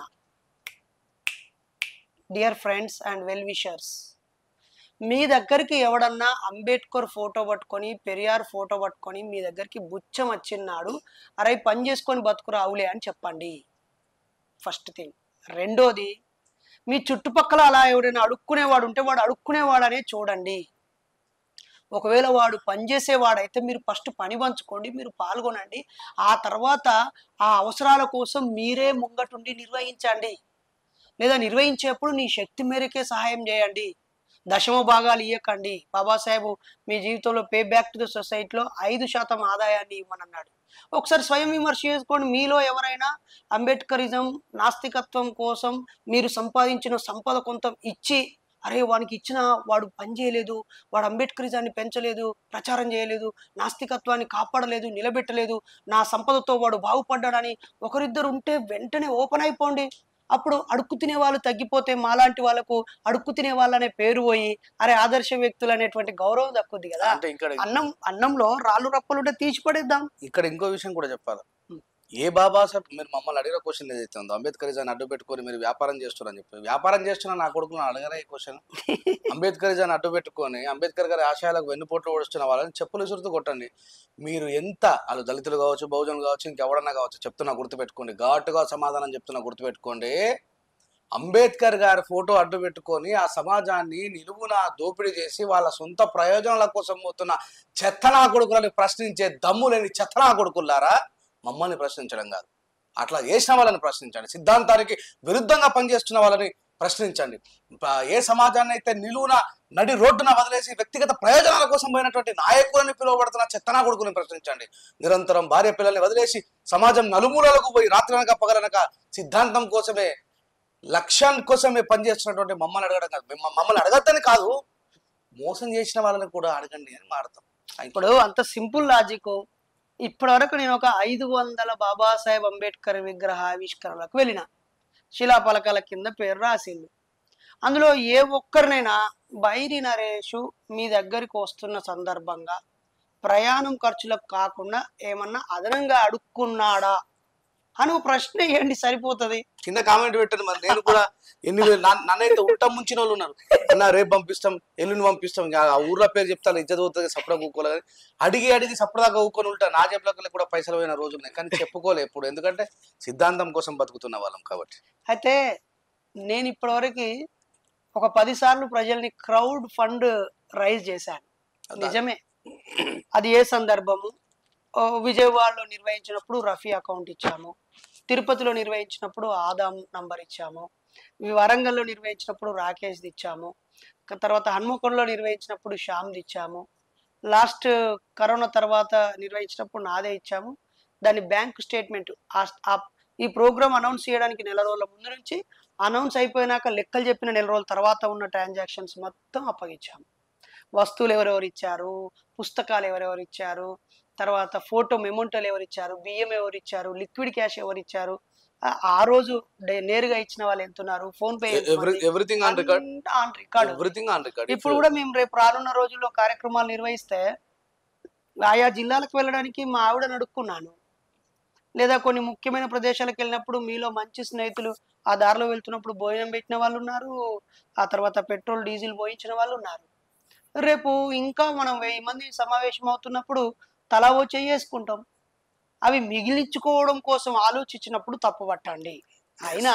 dear friends and well wishers మీ దగ్గరికి ఎవడన్నా అంబేద్కర్ ఫోటో పట్టుకొని పెరియార్ ఫోటో పట్టుకొని మీ దగ్గరికి బుచ్చం వచ్చిన్నాడు అరే ఈ పని చేసుకొని బతుకురా అవులే అని చెప్పండి ఫస్ట్ థింగ్ రెండోది మీ చుట్టుపక్కల అలా ఎవడైనా అడుక్కునేవాడు ఉంటే వాడు అడుక్కునేవాడనే చూడండి ఒకవేళ వాడు పనిచేసేవాడైతే మీరు ఫస్ట్ పని పంచుకోండి మీరు పాల్గొనండి ఆ తర్వాత ఆ అవసరాల కోసం మీరే ముంగటుండి నిర్వహించండి లేదా నిర్వహించేప్పుడు నీ శక్తి మేరకే సహాయం చేయండి దశమ భాగాలు ఇవ్వకండి బాబాసాహెబ్ మీ జీవితంలో పే బ్యాక్ టు ద సొసైటీలో ఐదు శాతం ఆదాయాన్ని ఇవ్వనన్నాడు ఒకసారి స్వయం విమర్శ చేసుకోండి మీలో ఎవరైనా అంబేద్కరిజం నాస్తికత్వం కోసం మీరు సంపాదించిన సంపద కొంత ఇచ్చి అరే వానికి ఇచ్చిన వాడు పని చేయలేదు వాడు అంబేద్కరిజాన్ని పెంచలేదు ప్రచారం చేయలేదు నాస్తికత్వాన్ని కాపాడలేదు నిలబెట్టలేదు నా సంపదతో వాడు బాగుపడ్డాడని ఒకరిద్దరు ఉంటే వెంటనే ఓపెన్ అయిపోండి అప్పుడు అడుక్కు తినే వాళ్ళు తగ్గిపోతే మాలాంటి వాళ్ళకు అడుక్కు తినే వాళ్ళనే పేరు పోయి అరే ఆదర్శ వ్యక్తులు అనేటువంటి గౌరవం దక్కుద్ది కదా అంటే ఇక్కడ అన్నం అన్నంలో రాళ్ళు రప్పలు ఉంటే తీసి పడేద్దాం ఇక్కడ ఇంకో విషయం కూడా చెప్పాలి ఉం. ఏ బాబా సాహెబ్ మీరు మమ్మల్ని అడిగిన క్వశ్చన్ ఏదైతే ఉందో అంబేద్కరిజాన్ని అడ్డు పెట్టుకొని మీరు వ్యాపారం చేస్తున్నారని చెప్పి వ్యాపారం చేస్తున్నా నా కొడుకుని అడగరా ఈ క్వశ్చన్ అంబేద్కరిజాన్ని అడ్డు పెట్టుకొని అంబేద్కర్ గారి ఆశయాలకు వెన్నుపోట్లు ఓడుస్తున్న వాళ్ళని చెప్పులు విసురుతూ కొట్టండి మీరు ఎంత వాళ్ళు దళితులు కావచ్చు బహుజనులు కావచ్చు ఇంకెవడన్నా కావచ్చు చెప్తున్నా గుర్తుపెట్టుకోండి ఘాటుగా సమాధానం చెప్తున్నా గుర్తుపెట్టుకోండి అంబేద్కర్ గారి ఫోటో అడ్డు పెట్టుకొని ఆ సమాజాన్ని నిలువున దోపిడీ చేసి వాళ్ళ సొంత ప్రయోజనాల కోసం పోతున్న చెత్తనా కొడుకులని ప్రశ్నించే దమ్ము లేని చెత్తనా కొడుకులారా మమ్మల్ని ప్రశ్నించడం కాదు అట్లా చేసిన వాళ్ళని ప్రశ్నించండి సిద్ధాంతానికి విరుద్ధంగా పనిచేస్తున్న వాళ్ళని ప్రశ్నించండి ప- ఏ సమాజాన్ని అయితే నిలువున నడి రోడ్డున వదిలేసి వ్యక్తిగత ప్రయోజనాల కోసం పోయినటువంటి నాయకులని పిలువబడుతున్న చెత్తనా కొడుకుని ప్రశ్నించండి నిరంతరం భార్య పిల్లల్ని వదిలేసి సమాజం నలుమూలలకు పోయి రాత్రనక పగలనక సిద్ధాంతం కోసమే లక్ష్యం కోసమే పనిచేస్తున్నటువంటి మమ్మల్ని అడగడం కాదు మిమ్మ- మమ్మల్ని అడగద్దని కాదు మోసం చేసిన వాళ్ళని కూడా అడగండి అని మాడతాం ఇప్పుడు అంత సింపుల్ లాజిక్ ఇప్పటి వరకు నేను ఒక ఐదు వందల బాబాసాహెబ్ అంబేద్కర్ విగ్రహ ఆవిష్కరణలకు వెళ్ళిన శిలాపలకాల కింద పేరు రాసిండు అందులో ఏ ఒక్కరినైనా బైరి నరేషు మీ దగ్గరికి వస్తున్న సందర్భంగా ప్రయాణం ఖర్చులకు కాకుండా ఏమన్నా అదనంగా అడుక్కున్నాడా అని ఒక ప్రశ్న వేయండి సరిపోతుంది కింద కామెంట్ పెట్టండి మరి నేను కూడా ఎన్ని వేలు నా- నన్నైతే ఉల్టా ముంచిన వాళ్ళు ఉన్నారు అన్న రేపు పంపిస్తాం ఎల్లుండి పంపిస్తాం ఇంకా ఆ ఊర్లో పేరు చెప్తాను ఇజ్జత అవుతుంది సపడా కూకోవాలి కానీ అడిగి అడిగి సపడాగా ఊకొని ఉంటా నా జేబులోకి కూడా పైసలు పోయిన రోజులు ఉన్నాయి కానీ చెప్పుకోలే ఎప్పుడు ఎందుకంటే సిద్ధాంతం కోసం బతుకుతున్న వాళ్ళం కాబట్టి అయితే నేను ఇప్పటివరకు ఒక పది సార్లు ప్రజల్ని క్రౌడ్ ఫండ్ రైజ్ చేశాను నిజమే అది ఏ సందర్భము ఓ విజయవాడలో నిర్వహించినప్పుడు రఫీ అకౌంట్ ఇచ్చాము తిరుపతిలో నిర్వహించినప్పుడు ఆదాం నంబర్ ఇచ్చాము ఈ వరంగల్లో నిర్వహించినప్పుడు రాకేష్ ఇచ్చాము క- తర్వాత హన్మకొండలో నిర్వహించినప్పుడు శ్యామ్ది ఇచ్చాము లాస్ట్ కరోనా తర్వాత నిర్వహించినప్పుడు నాదే ఇచ్చాము దాని బ్యాంక్ స్టేట్మెంట్ ఈ ప్రోగ్రామ్ అనౌన్స్ చేయడానికి నెల రోజుల ముందు నుంచి అనౌన్స్ అయిపోయినాక లెక్కలు చెప్పిన నెల రోజుల తర్వాత ఉన్న ట్రాన్సాక్షన్స్ మొత్తం అప్పగించాము వస్తువులు ఎవరెవరు ఇచ్చారు పుస్తకాలు ఎవరెవరు ఇచ్చారు తర్వాత ఫోటో మెమోంటోలు ఎవరు ఇచ్చారు బియ్యం ఎవరు ఇచ్చారు లిక్విడ్ క్యాష్ ఎవరు ఇచ్చారు ఆ- ఆ రోజు డే- నేరుగా ఇచ్చిన వాళ్ళు ఎంతున్నారు PhonePe everything on record on record everything on record ఇప్పుడు కూడా మేము రేపు రానున్న రోజుల్లో కార్యక్రమాలు నిర్వహిస్తే ఆయా జిల్లాలకు వెళ్ళడానికి మా ఆవిడని అడుక్కున్నాను లేదా కొన్ని ముఖ్యమైన ప్రదేశాలకు వెళ్ళినప్పుడు మీలో మంచి స్నేహితులు ఆ దారిలో వెళ్తున్నప్పుడు భోజనం పెట్టిన వాళ్ళు ఉన్నారు ఆ తర్వాత పెట్రోల్ డీజిల్ పోయించిన వాళ్ళు ఉన్నారు రేపు ఇంకా మనం వెయ్యి మంది సమావేశం అవుతున్నప్పుడు తలా ఓ చేసుకుంటాం అవి మిగిలించుకోవడం కోసం ఆలోచించినప్పుడు తప్పు పట్టండి అయినా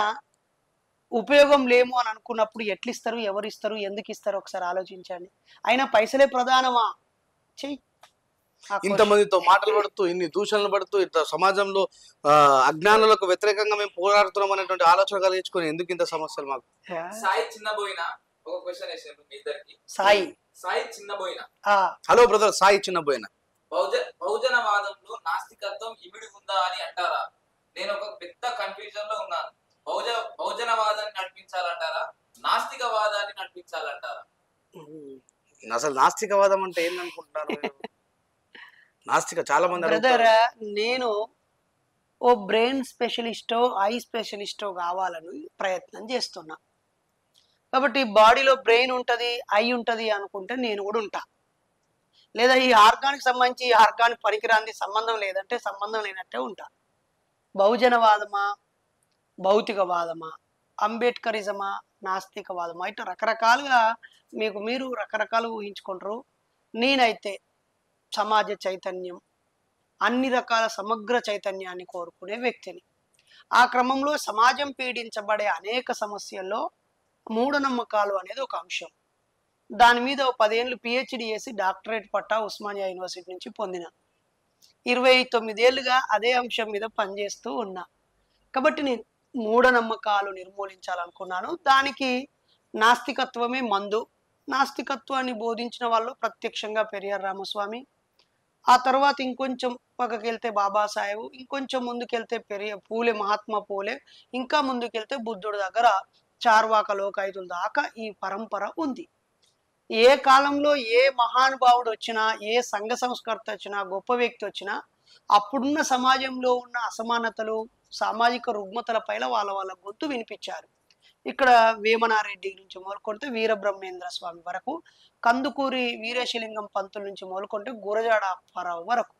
ఉపయోగం లేము అని అనుకున్నప్పుడు ఎట్లు ఇస్తారు ఎవరు ఇస్తారు ఎందుకు ఇస్తారు ఒకసారి ఆలోచించండి అయినా పైసలే ప్రధానమా చెయ్యి ఆ ఇంతమందితో మాటలు పడుతూ ఇన్ని దూషణలు పడుతూ ఇట్లా సమాజంలో ఆ, అజ్ఞానులకు వ్యతిరేకంగా మేము పోరాడుతున్నాం అనేటువంటి ఆలోచన కలిగించుకొని ఎందుకు ఇంత సమస్యలు మాకు question. సాయి చిన్నబోయిన ఒక క్వశ్చన్ వేసారు మీ ఇద్దరికి సాయి సాయి చిన్నబోయిన ఆ హలో బ్రదర్ సాయి చిన్నపోయిన బహుజ బహుజనవాదంలో నాస్తికత్వం ఇమిడి ఉందా అని అంటారా నేను ఒక పెద్ద కన్ఫ్యూజన్ లో ఉన్నాను బహుజ బహుజనవాదాన్ని నడిపించాలంటారా నాస్తికవాదాన్ని నడిపించాలంటారా అసలు నాస్తికవాదం అంటే ఏందనుకుంటున్నారు మీరు? నాస్తిక చాలా మంది బ్రదర్ అడుగుతారు. నేను ఓ బ్రెయిన్ స్పెషలిస్టో ఐ స్పెషలిస్టో కావాలని ప్రయత్నం చేస్తున్నా కాబట్టి బాడీలో బ్రెయిన్ ఉంటది ఐ ఉంటది అనుకుంటే నేను కూడా ఉంటా లేదా ఈ ఆర్గానికి సంబంధించి ఈ ఆర్గానికి పనికిరాంది సంబంధం లేదంటే సంబంధం లేనట్టే ఉంటా బహుజనవాదమా భౌతికవాదమా అంబేద్కరిజమా నాస్తికవాదమా ఇట్లా రకరకాలుగా మీకు మీరు రకరకాలు ఊహించుకుంటారు నేనైతే సమాజ చైతన్యం అన్ని రకాల సమగ్ర చైతన్యాన్ని కోరుకునే వ్యక్తిని ఆ క్రమంలో సమాజం పీడించబడే అనేక సమస్యల్లో మూఢనమ్మకాలు అనేది ఒక అంశం దాని మీద ఓ పదేళ్ళు పిహెచ్డి చేసి డాక్టరేట్ పట్టా ఉస్మానియా యూనివర్సిటీ నుంచి పొందిన ఇరవై తొమ్మిదేళ్లుగా అదే అంశం మీద పనిచేస్తూ ఉన్నా కాబట్టి నేను మూఢనమ్మకాలు నిర్మూలించాలనుకున్నాను దానికి నాస్తికత్వమే మందు నాస్తికత్వాన్ని బోధించిన వాళ్ళు ప్రత్యక్షంగా పెరియార్ రామస్వామి ఆ తర్వాత ఇంకొంచెం పక్కకి వెళ్తే బాబాసాహెబ్ ఇంకొంచెం ముందుకెళ్తే పెరియ పూలే మహాత్మా పూలే ఇంకా ముందుకెళ్తే బుద్ధుడి దగ్గర చార్వాక లోకాయుతుల దాకా ఈ పరంపర ఉంది ఏ కాలంలో ఏ మహానుభావుడు వచ్చినా ఏ సంఘ సంస్కర్త వచ్చినా గొప్ప వ్యక్తి వచ్చినా అప్పుడున్న సమాజంలో ఉన్న అసమానతలు సామాజిక రుగ్మతల పైన వాళ్ళ వాళ్ళ గొంతు వినిపించారు ఇక్కడ వేమనారెడ్డి నుంచి మొదలుకొంటే వీరబ్రహ్మేంద్ర స్వామి వరకు కందుకూరి వీరేశలింగం పంతుల నుంచి మొదలుకొంటే గురజాడ అప్పారావు వరకు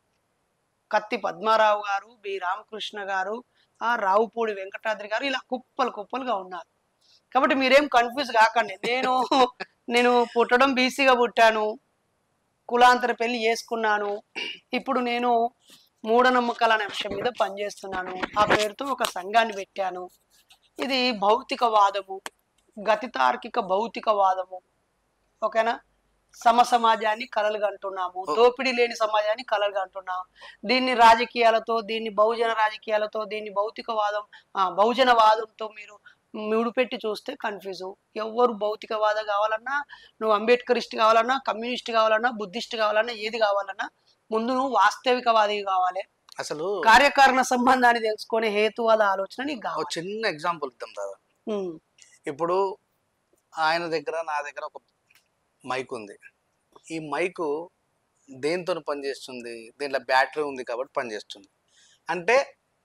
కత్తి పద్మారావు గారు బి రామకృష్ణ గారు ఆ రావుపూడి వెంకటాద్రి గారు ఇలా కుప్పలు కుప్పలుగా ఉన్నారు కాబట్టి మీరేం కన్ఫ్యూజ్ కాకండి నేను నేను పుట్టడం బీసీగా పుట్టాను కులాంతర పెళ్లి చేసుకున్నాను ఇప్పుడు నేను మూఢనమ్మకాల అనే అంశం మీద పనిచేస్తున్నాను ఆ పేరుతో ఒక సంఘాన్ని పెట్టాను ఇది భౌతికవాదము గతితార్కిక భౌతికవాదము ఓకేనా సమ సమాజాన్ని కలలుగంటున్నాము దోపిడీ లేని సమాజాన్ని కలలుగంటున్నాము దీన్ని రాజకీయాలతో దీన్ని బహుజన రాజకీయాలతో దీన్ని భౌతికవాదం ఆ, బహుజనవాదంతో మీరు ముడిపెట్టి చూస్తే కన్ఫ్యూజ్ ఎవరు భౌతికవాద కావాలన్నా నువ్వు అంబేద్కరిస్ట్ కావాలన్నా కమ్యూనిస్ట్ కావాలన్నా బుద్ధిస్ట్ కావాలన్నా ఏది కావాలన్నా ముందు నువ్వు వాస్తవికవాది కావాలి అసలు కార్యకారణ సంబంధాన్ని తెలుసుకునే హేతువాద ఆలోచన నీకు ఒక కావాలి చిన్న ఎగ్జాంపుల్ ఇద్దాం దాదా ఉమ్, ఇప్పుడు ఆయన దగ్గర నా దగ్గర ఒక మైక్ ఉంది ఈ మైకు దేంతో పనిచేస్తుంది దీంట్లో బ్యాటరీ ఉంది కాబట్టి పనిచేస్తుంది అంటే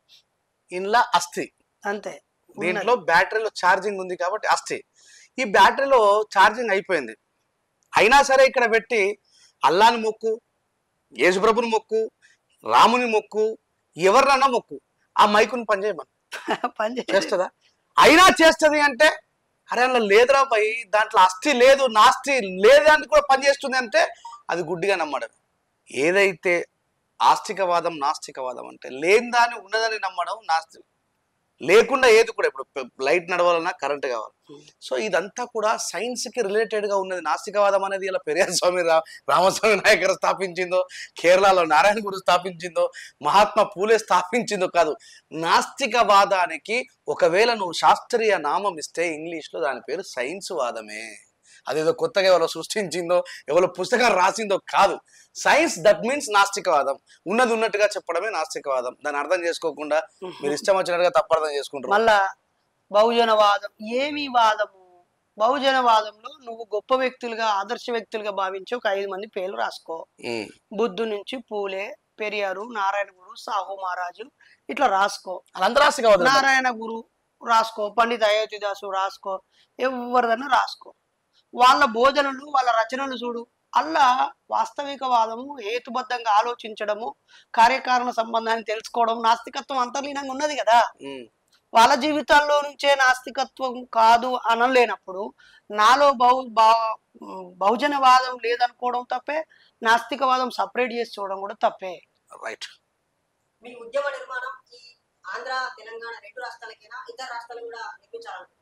ఇంట్లో అస్థి అంతే దీంట్లో బ్యాటరీలో ఛార్జింగ్ ఉంది కాబట్టి అస్థి ఈ బ్యాటరీలో ఛార్జింగ్ అయిపోయింది అయినా సరే ఇక్కడ పెట్టి అల్లాని మొక్కు యేసుప్రభుని మొక్కు రాముని మొక్కు ఎవరినన్నా మొక్కు ఆ మైకుని పనిచేయమని పని చేస్తుంది. చేస్తుందా అయినా చేస్తుంది అంటే అరే అలా లేదురా పై దాంట్లో అస్థి లేదు నాస్తి లేదని కూడా పనిచేస్తుంది అంటే అది గుడ్డిగా నమ్మడం ఏదైతే ఆస్తికవాదం నాస్తికవాదం అంటే లేని దాన్ని ఉన్నదని నమ్మడం నాస్తి లేకుండా ఏది కూడా ఇప్పుడు లైట్ నడవాలన్నా కరెంట్ కావాలి సో ఇదంతా కూడా సైన్స్ కి రిలేటెడ్ గా ఉన్నది నాస్తికవాదం అనేది ఇలా పెరియార్ స్వామి రా రామస్వామి నాయకర్ స్థాపించిందో కేరళలో నారాయణ గురు స్థాపించిందో మహాత్మా పూలే స్థాపించిందో కాదు నాస్తికవాదానికి ఒకవేళ నువ్వు శాస్త్రీయ నామం ఇస్తే ఇంగ్లీష్ లో దాని పేరు సైన్స్ వాదమే అదేదో కొత్తగా ఎవరో సృష్టించిందో ఎవరో పుస్తకం రాసిందో కాదు సైన్స్ దట్ మీన్స్ నాస్తికవాదం ఉన్నది ఉన్నట్టుగా చెప్పడమే నాస్తికవాదం దాన్ని అర్థం చేసుకోకుండా మీరు ఇష్టం వచ్చినట్టుగా తప్పర్థం చేసుకుంటారు మళ్ళా బహుజనవాదం ఏమి వాదము బహుజనవాదంలో నువ్వు గొప్ప వ్యక్తులుగా ఆదర్శ వ్యక్తులుగా భావించి ఒక ఐదు మంది పేర్లు రాసుకో ఉమ్, బుద్ధు నుంచి పూలే పెరియారు నారాయణ గురు సాహు మహారాజు ఇట్లా రాసుకో వాళ్ళందరూ ఆస్తికవాదులు నారాయణ గురు రాసుకో పండిత అయోధ్యదాసు రాసుకో ఎవరిదన్నా రాసుకో వాళ్ళ బోధనలు వాళ్ళ రచనలు చూడు అల్లా వాస్తవికవాదము హేతుబద్ధంగా ఆలోచించడము కార్యకారణ సంబంధాన్ని తెలుసుకోవడం నాస్తికత్వం అంతర్లీనంగా ఉన్నది కదా ఉమ్, వాళ్ళ జీవితాల్లో నుంచే నాస్తికత్వం కాదు అనలేనప్పుడు నాలో బహు బా- బహుజనవాదం లేదనుకోవడం తప్పే నాస్తికవాదం సపరేట్ చేసి చూడడం కూడా తప్పే రైట్ మీ ఉద్యమ నిర్మాణం ఈ ఆంధ్ర తెలంగాణ రెండు రాష్ట్రాలకైనా ఇతర రాష్ట్రాలు కూడా నిర్మించాలనుకుంటున్నారు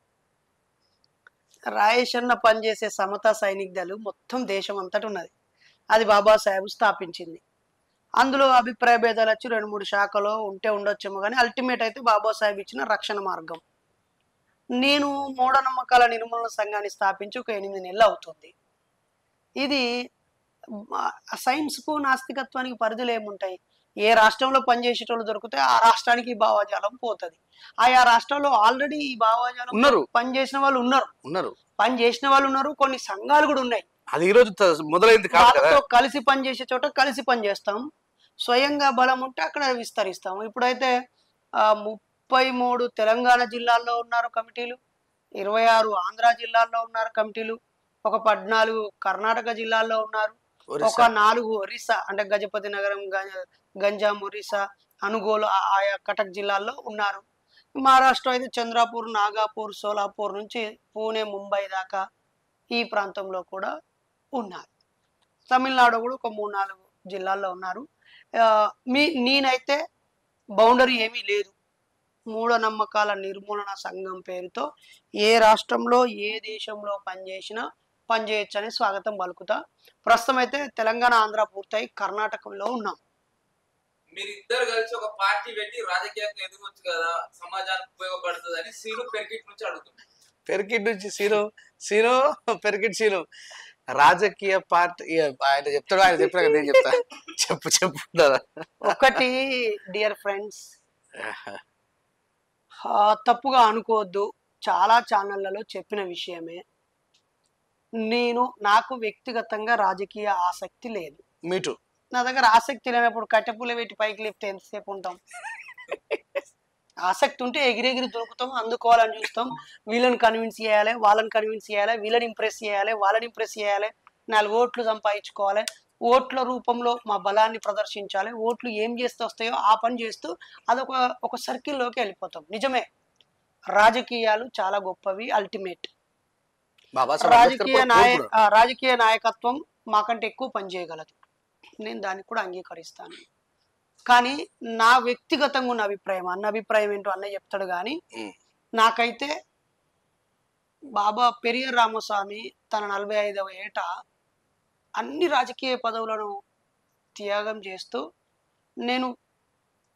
రాయేషన్న పనిచేసే సమతా సైనిక్ దళం మొత్తం దేశం అంతటి ఉన్నది అది బాబాసాహెబ్ స్థాపించింది అందులో అభిప్రాయ భేదాలు వచ్చి రెండు మూడు శాఖలో ఉంటే ఉండొచ్చేమో కానీ అల్టిమేట్ అయితే బాబాసాహెబ్ ఇచ్చిన రక్షణ మార్గం నేను మూఢనమ్మకాల నిర్మూలన సంఘాన్ని స్థాపించి ఒక ఎనిమిది నెలలు అవుతుంది ఇది సైన్స్కు నాస్తికత్వానికి పరిధులు ఏముంటాయి ఏ రాష్ట్రంలో పనిచేసేటోళ్ళు దొరికితే ఆ రాష్ట్రానికి ఈ భావజాలం పోతుంది ఆయా రాష్ట్రాల్లో ఆల్రెడీ ఈ భావజాలం ఉన్నారు పనిచేసిన వాళ్ళు ఉన్నారు ఉన్నారు పని చేసిన వాళ్ళు ఉన్నారు కొన్ని సంఘాలు కూడా ఉన్నాయి అది ఈ రోజు త- మొదలైంది కాదు కదా వాళ్ళతో కలిసి పని చేసే చోట కలిసి పని చేస్తాం స్వయంగా బలం ఉంటే అక్కడ విస్తరిస్తాం ఇప్పుడైతే ఆ, ముప్పై మూడు తెలంగాణ జిల్లాల్లో ఉన్నారు కమిటీలు ఇరవై ఆరు ఆంధ్ర జిల్లాల్లో ఉన్నారు కమిటీలు ఒక పద్నాలుగు కర్ణాటక జిల్లాల్లో ఉన్నారు ఒక ఒరిస్సా నాలుగు ఒరిస్సా అంటే గజపతి నగరం గ- గంజాం ఒరిస్సా అనుగోలు ఆ- ఆయా కటక్ జిల్లాల్లో ఉన్నారు మహారాష్ట్ర అయితే చంద్రాపూర్ నాగాపూర్ సోలాపూర్ నుంచి పూణే ముంబై దాకా ఈ ప్రాంతంలో కూడా ఉన్నారు తమిళనాడు కూడా ఒక మూడు నాలుగు జిల్లాల్లో ఉన్నారు ఆ, మీ నేనైతే బౌండరీ ఏమీ లేదు మూఢనమ్మకాల నిర్మూలన సంఘం పేరుతో ఏ రాష్ట్రంలో ఏ దేశంలో పనిచేసినా పనిచేయొచ్చని స్వాగతం పలుకుతా ప్రస్తుతం అయితే తెలంగాణ ఆంధ్ర పూర్తయి కర్ణాటకలో ఉన్నాం మీరిద్దరు కలిసి ఒక పార్టీ పెట్టి రాజకీయంగా ఎదగొచ్చు కదా సమాజానికి ఉపయోగపడుతుంది అని సీను పెరికిట్ నుంచి అడుగుతుంది పెరికిట్ నుంచి సీను సీను పెరికిట్ సీను రాజకీయ పార్టీ ఇక ఆయన చెప్తాడు ఆయన చెప్పినా కదా నేను చెప్తా చెప్పు చెప్పు దాదా. ఒకటి డియర్ ఫ్రెండ్స్ తప్పుగా అనుకోవద్దు చాలా ఛానళ్లలో చెప్పిన విషయమే నేను నాకు వ్యక్తిగతంగా రాజకీయ ఆసక్తి లేదు మీటు నా దగ్గర ఆసక్తి లేనప్పుడు కట్టెపుల్ల పెట్టి పైకి లేపితే ఎంతసేపు ఉంటాం ఆసక్తి ఉంటే ఎగిరెగిరి దొరుకుతాం అందుకోవాలని చూస్తాం వీళ్ళని కన్విన్స్ చేయాలి వాళ్ళని కన్విన్స్ చేయాలి వీళ్ళని ఇంప్రెస్ చేయాలి వాళ్ళని ఇంప్రెస్ చేయాలి నాలుగు ఓట్లు సంపాదించుకోవాలి ఓట్ల రూపంలో మా బలాన్ని ప్రదర్శించాలి ఓట్లు ఏం చేస్తే వస్తాయో ఆ పని చేస్తూ అదొక ఒక సర్కిల్లోకి వెళ్ళిపోతాం నిజమే రాజకీయాలు చాలా గొప్పవి అల్టిమేట్ బాబాసాహెబ్ అంబేద్కర్ రాజకీయ కూడా నాయ కోరుకున్నాడు. ఆ, రాజకీయ నాయకత్వం మాకంటే ఎక్కువ పనిచేయగలదు నేను దాన్ని కూడా అంగీకరిస్తాను కానీ నా వ్యక్తిగతంగా ఉన్న అభిప్రాయం అన్న అభిప్రాయం ఏంటో అన్న చెప్తాడు కానీ ఉమ్. నాకైతే బాబా పెరియర్ రామస్వామి తన నలభై ఐదవ ఏట అన్ని రాజకీయ పదవులను త్యాగం చేస్తూ నేను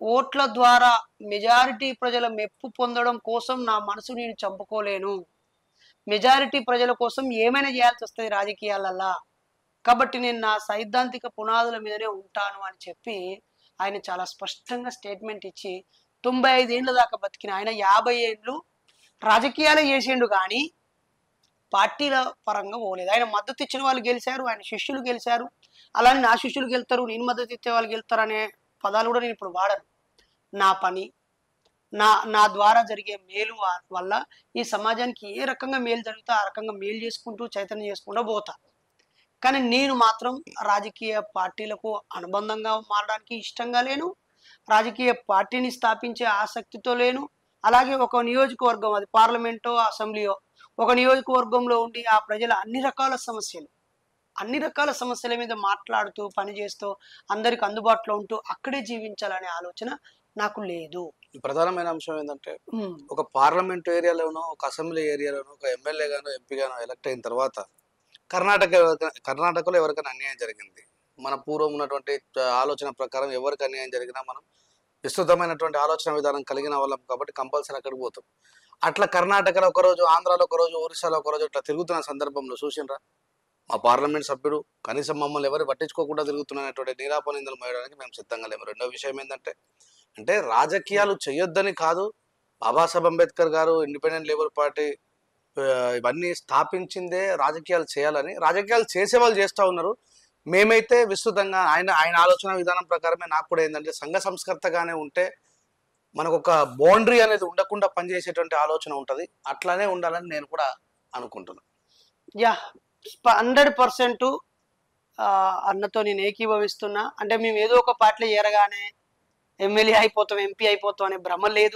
ఓట్ల ద్వారా మెజారిటీ ప్రజల మెప్పు పొందడం కోసం నా మనసు నేను చంపుకోలేను మెజారిటీ ప్రజల కోసం ఏమైనా చేయాల్సి వస్తుంది రాజకీయాలల్లా కాబట్టి నేను నా సైద్ధాంతిక పునాదుల మీదనే ఉంటాను అని చెప్పి ఆయన చాలా స్పష్టంగా స్టేట్మెంట్ ఇచ్చి తొంభై ఐదేళ్ల దాకా బతికిన ఆయన యాభై ఏళ్ళు రాజకీయాలే చేసిండు కానీ పార్టీల పరంగా పోలేదు ఆయన మద్దతు ఇచ్చిన వాళ్ళు గెలిచారు ఆయన శిష్యులు గెలిచారు అలానే నా శిష్యులు గెలుతారు నేను మద్దతు ఇచ్చే వాళ్ళు గెలుతారు అనే పదాలు కూడా నేను ఇప్పుడు వాడను నా పని నా నా ద్వారా జరిగే మేలు వా- వల్ల ఈ సమాజానికి ఏ రకంగా మేలు జరిగితే ఆ రకంగా మేలు చేసుకుంటూ చైతన్యం చేసుకుంటూ పోతా కానీ నేను మాత్రం రాజకీయ పార్టీలకు అనుబంధంగా మారడానికి ఇష్టంగా లేను రాజకీయ పార్టీని స్థాపించే ఆసక్తితో లేను అలాగే ఒక నియోజకవర్గం అది పార్లమెంటో అసెంబ్లీయో ఒక నియోజకవర్గంలో ఉండి ఆ ప్రజల అన్ని రకాల సమస్యలు అన్ని రకాల సమస్యల మీద మాట్లాడుతూ పనిచేస్తూ అందరికి అందుబాటులో ఉంటూ అక్కడే జీవించాలనే ఆలోచన నాకు లేదు ప్రధానమైన అంశం ఏంటంటే ఉమ్, ఒక పార్లమెంట్ ఏరియాలోనో ఒక అసెంబ్లీ ఏరియాలోనో ఒక ఎమ్మెల్యే గానో ఎంపీ గానో ఎలక్ట్ అయిన తర్వాత కర్ణాటక ఎవరికైనా- కర్ణాటకలో ఎవరికైనా అన్యాయం జరిగింది మన పూర్వం ఉన్నటువంటి ఆలోచన ప్రకారం ఎవరికి అన్యాయం జరిగినా మనం విస్తృతమైనటువంటి ఆలోచన విధానం కలిగిన వాళ్ళం కాబట్టి కంపల్సరీ అక్కడికి పోతాం అట్లా కర్ణాటకలో ఒకరోజు ఆంధ్రాలో ఒకరోజు ఒరిస్సాలో ఒకరోజు ఇట్లా తిరుగుతున్న సందర్భంలో చూసిండ్రా మా పార్లమెంట్ సభ్యుడు కనీసం మమ్మల్ని ఎవరు పట్టించుకోకుండా తిరుగుతున్నటువంటి నీరాపనిందలు మోయడానికి మేము సిద్ధంగా లేము రెండో విషయం ఏంటంటే అంటే రాజకీయాలు చేయొద్దని కాదు బాబాసాహెబ్ అంబేద్కర్ గారు ఇండిపెండెంట్ లేబర్ పార్టీ ఆ, ఇవన్నీ స్థాపించిందే రాజకీయాలు చేయాలని రాజకీయాలు చేసే వాళ్ళు చేస్తూ ఉన్నారు మేమైతే విస్తృతంగా ఆయన ఆయన ఆలోచన విధానం ప్రకారమే నాకు కూడా ఏంటంటే సంఘ సంస్కర్తగానే ఉంటే మనకు ఒక బౌండరీ అనేది ఉండకుండా పనిచేసేటువంటి ఆలోచన ఉంటుంది అట్లానే ఉండాలని నేను కూడా అనుకుంటున్నాను యా హండ్రెడ్ పర్సెంట్ అన్నతో నేను ఏకీభవిస్తున్నా అంటే మేము ఏదో ఒక పార్టీలో చేరగానే ఎమ్మెల్యే అయిపోతాం ఎంపీ అయిపోతాం అనే భ్రమ లేదు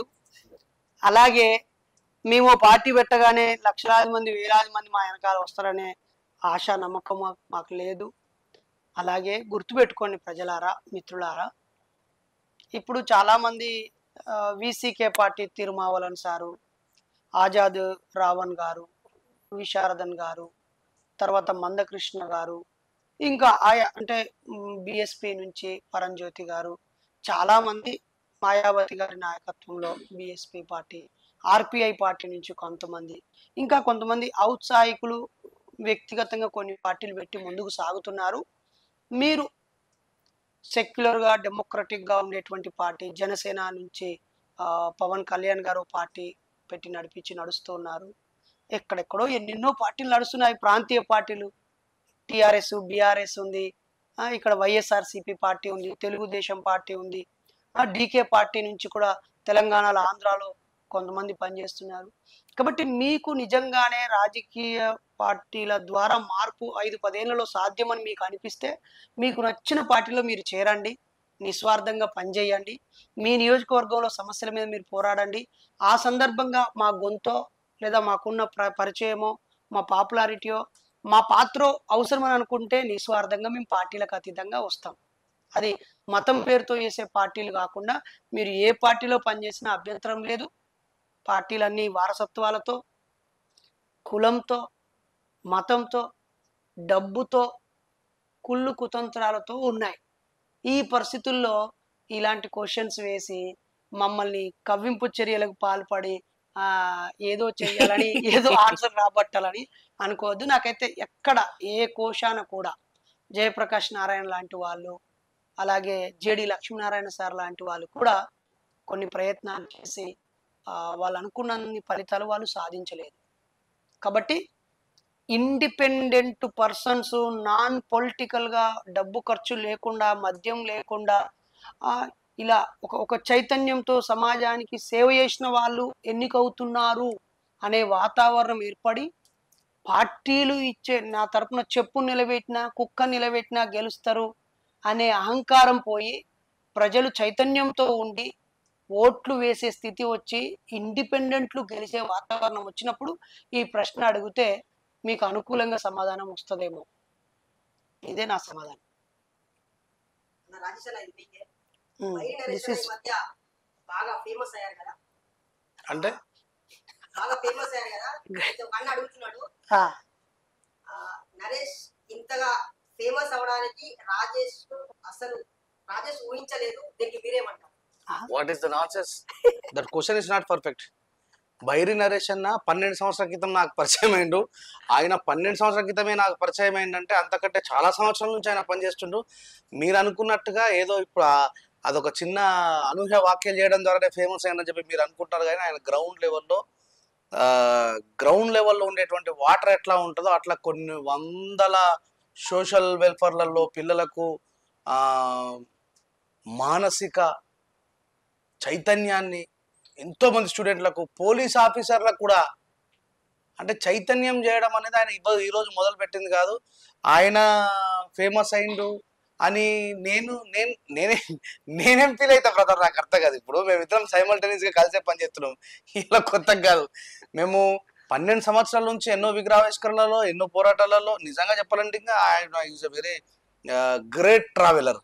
అలాగే మేము ఓ పార్టీ పెట్టగానే లక్షలాది మంది వేలాది మంది మా వెనకాల వస్తారనే ఆశ నమ్మకం మా- మాకు లేదు అలాగే గుర్తుపెట్టుకోండి ప్రజలారా మిత్రులారా ఇప్పుడు చాలామంది విసికే పార్టీ తిరుమావలన్ సారు ఆజాద్ రావణ్ గారు విశారదన్ గారు తర్వాత మందకృష్ణ గారు ఇంకా ఆయా అంటే బిఎస్పి నుంచి పరంజ్యోతి గారు చాలా మంది మాయావతి గారి నాయకత్వంలో బిఎస్పి పార్టీ ఆర్పిఐ పార్టీ నుంచి కొంతమంది ఇంకా కొంతమంది ఔత్సాహికులు వ్యక్తిగతంగా కొన్ని పార్టీలు పెట్టి ముందుకు సాగుతున్నారు మీరు సెక్యులర్గా డెమోక్రటిక్గా ఉండేటువంటి పార్టీ జనసేన నుంచి ఆ, పవన్ కళ్యాణ్ గారు పార్టీ పెట్టి నడిపించి నడుస్తున్నారు ఎక్కడెక్కడో ఎన్నెన్నో పార్టీలు నడుస్తున్నాయి ప్రాంతీయ పార్టీలు టిఆర్ఎస్ బిఆర్ఎస్ ఉంది ఆ, ఇక్కడ వైఎస్ఆర్సిపి పార్టీ ఉంది తెలుగుదేశం పార్టీ ఉంది ఆ డీకే పార్టీ నుంచి కూడా తెలంగాణలో ఆంధ్రాలో కొంతమంది పనిచేస్తున్నారు కాబట్టి మీకు నిజంగానే రాజకీయ పార్టీల ద్వారా మార్పు ఐదు పదేళ్లలో సాధ్యమని మీకు అనిపిస్తే మీకు నచ్చిన పార్టీలో మీరు చేరండి నిస్వార్థంగా పనిచేయండి మీ నియోజకవర్గంలో సమస్యల మీద మీరు పోరాడండి ఆ సందర్భంగా మా గొంతో లేదా మాకున్న ప్ర పరిచయమో మా పాపులారిటీయో మా పాత్ర అవసరమని అనుకుంటే నిస్వార్థంగా మేము పార్టీలకు అతీతంగా వస్తాం అది మతం పేరుతో చేసే పార్టీలు కాకుండా మీరు ఏ పార్టీలో పనిచేసినా అభ్యంతరం లేదు పార్టీలన్నీ వారసత్వాలతో కులంతో మతంతో డబ్బుతో కుళ్ళు కుతంత్రాలతో ఉన్నాయి ఈ పరిస్థితుల్లో ఇలాంటి క్వశ్చన్స్ వేసి మమ్మల్ని కవ్వింపు చర్యలకు పాల్పడి ఆ ఏదో చేయాలని ఏదో ఆన్సర్ రాబట్టాలని అనుకోవద్దు నాకైతే ఎక్కడ ఏ కోశాన కూడా జయప్రకాష్ నారాయణ లాంటి వాళ్ళు అలాగే జేడి లక్ష్మీనారాయణ సార్ లాంటి వాళ్ళు కూడా కొన్ని ప్రయత్నాలు చేసి ఆ, వాళ్ళు అనుకున్నన్ని ఫలితాలు వాళ్ళు సాధించలేదు కాబట్టి ఇండిపెండెంట్ పర్సన్స్ నాన్ పొలిటికల్గా డబ్బు ఖర్చు లేకుండా మద్యం లేకుండా ఆ, ఇలా ఒక ఒక చైతన్యంతో సమాజానికి సేవ చేసిన వాళ్ళు ఎన్నికవుతున్నారు అనే వాతావరణం ఏర్పడి పార్టీలు ఇచ్చే నా తరపున చెప్పు నిలబెట్టినా కుక్క నిలబెట్టినా గెలుస్తారు అనే అహంకారం పోయి ప్రజలు చైతన్యంతో ఉండి ఓట్లు వేసే స్థితి వచ్చి ఇండిపెండెంట్లు గెలిచే వాతావరణం వచ్చినప్పుడు ఈ ప్రశ్న అడిగితే మీకు అనుకూలంగా సమాధానం వస్తుందేమో ఇదే నా సమాధానం అన్న రాజేష్ అన్న ఇది మీకే ఉమ్, వైరి this నరేష్ is- ఈ మధ్య బాగా ఫేమస్ అయ్యారు కదా అంటే బాగా ఫేమస్ అయ్యారు కదా అయితే ఒక అన్న అడుగుతున్నాడు ఆ, ఆ, నరేష్ ఇంతగా ఫేమస్ అవడానికి రాజేష్ అసలు రాజేష్ ఊహించలేదు దీనికి మీరేమంటారు what is the nonsense that question is not perfect Bairi Naresh అన్న పన్నెండు సంవత్సరాల క్రితం నాకు పరిచయం అయిండు ఆయన పన్నెండు సంవత్సరాల క్రితమే నాకు పరిచయం అయిందంటే అంతకంటే చాలా సంవత్సరాల నుంచి ఆయన పనిచేస్తుండు మీరు అనుకున్నట్టుగా ఏదో ఇప్పుడు ఆ- అదొక చిన్న అనూహ్య వాక్యాలు చేయడం ద్వారానే ఫేమస్ అయిందని చెప్పి మీరు అనుకుంటారు కానీ ఆయన గ్రౌండ్ లెవెల్లో గ్రౌండ్ లెవెల్లో ఉండేటువంటి వాటర్ ఎట్లా ఉంటుందో అట్లా కొన్ని వందల సోషల్ వెల్ఫేర్లలో పిల్లలకు ఆ, మానసిక చైతన్యాన్ని ఎంతో మంది స్టూడెంట్లకు పోలీస్ ఆఫీసర్లకు కూడా అంటే చైతన్యం చేయడం అనేది ఆయన ఇవ్వ- ఈరోజు మొదలు పెట్టింది కాదు ఆయన ఫేమస్ అయిండు అని నేను నేను నేనే నేనేం ఫీల్ అవుతా బ్రదర్ నాకు అర్థం కాదు ఇప్పుడు మేమిద్దరం సైమల్టేనియస్ గా కలిసే పని చేస్తున్నాం ఇలా కొత్తగా కాదు మేము పన్నెండు సంవత్సరాల నుంచి ఎన్నో విగ్రహావిష్కరణలలో ఎన్నో పోరాటాలలో నిజంగా చెప్పాలంటే ఇంకా ఆయన is a very great traveller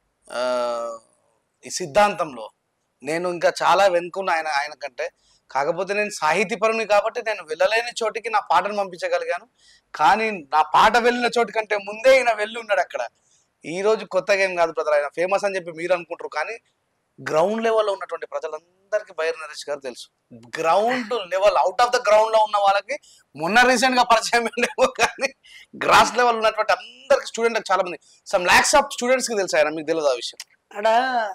ఈ సిద్ధాంతంలో నేను ఇంకా చాలా వెనుకున్న ఆయన ఆయన కంటే కాకపోతే నేను సాహితీపరుని కాబట్టి నేను వెళ్ళలేని చోటికి నా పాటను పంపించగలిగాను కానీ నా పాట వెళ్ళిన చోటు కంటే ముందే ఈయన వెళ్ళి ఉన్నాడు అక్కడ ఈ రోజు కొత్తగా ఏం కాదు బ్రదర్ ఆయన ఫేమస్ అని చెప్పి మీరు అనుకుంటారు కానీ గ్రౌండ్ లెవెల్లో ఉన్నటువంటి ప్రజలందరికీ బైర్ నరేష్ గారు తెలుసు ground level out of the ground లో ఉన్న వాళ్ళకి మొన్న రీసెంట్ గా పరిచయం ఉండేమో కానీ గ్రాస్ లెవెల్ ఉన్నటువంటి అందరికి స్టూడెంట్ చాలా మంది సమ్ లాక్స్ ఆఫ్ స్టూడెంట్స్ కి తెలుసు ఆయన మీకు తెలియదు ఆ విషయం అక్కడ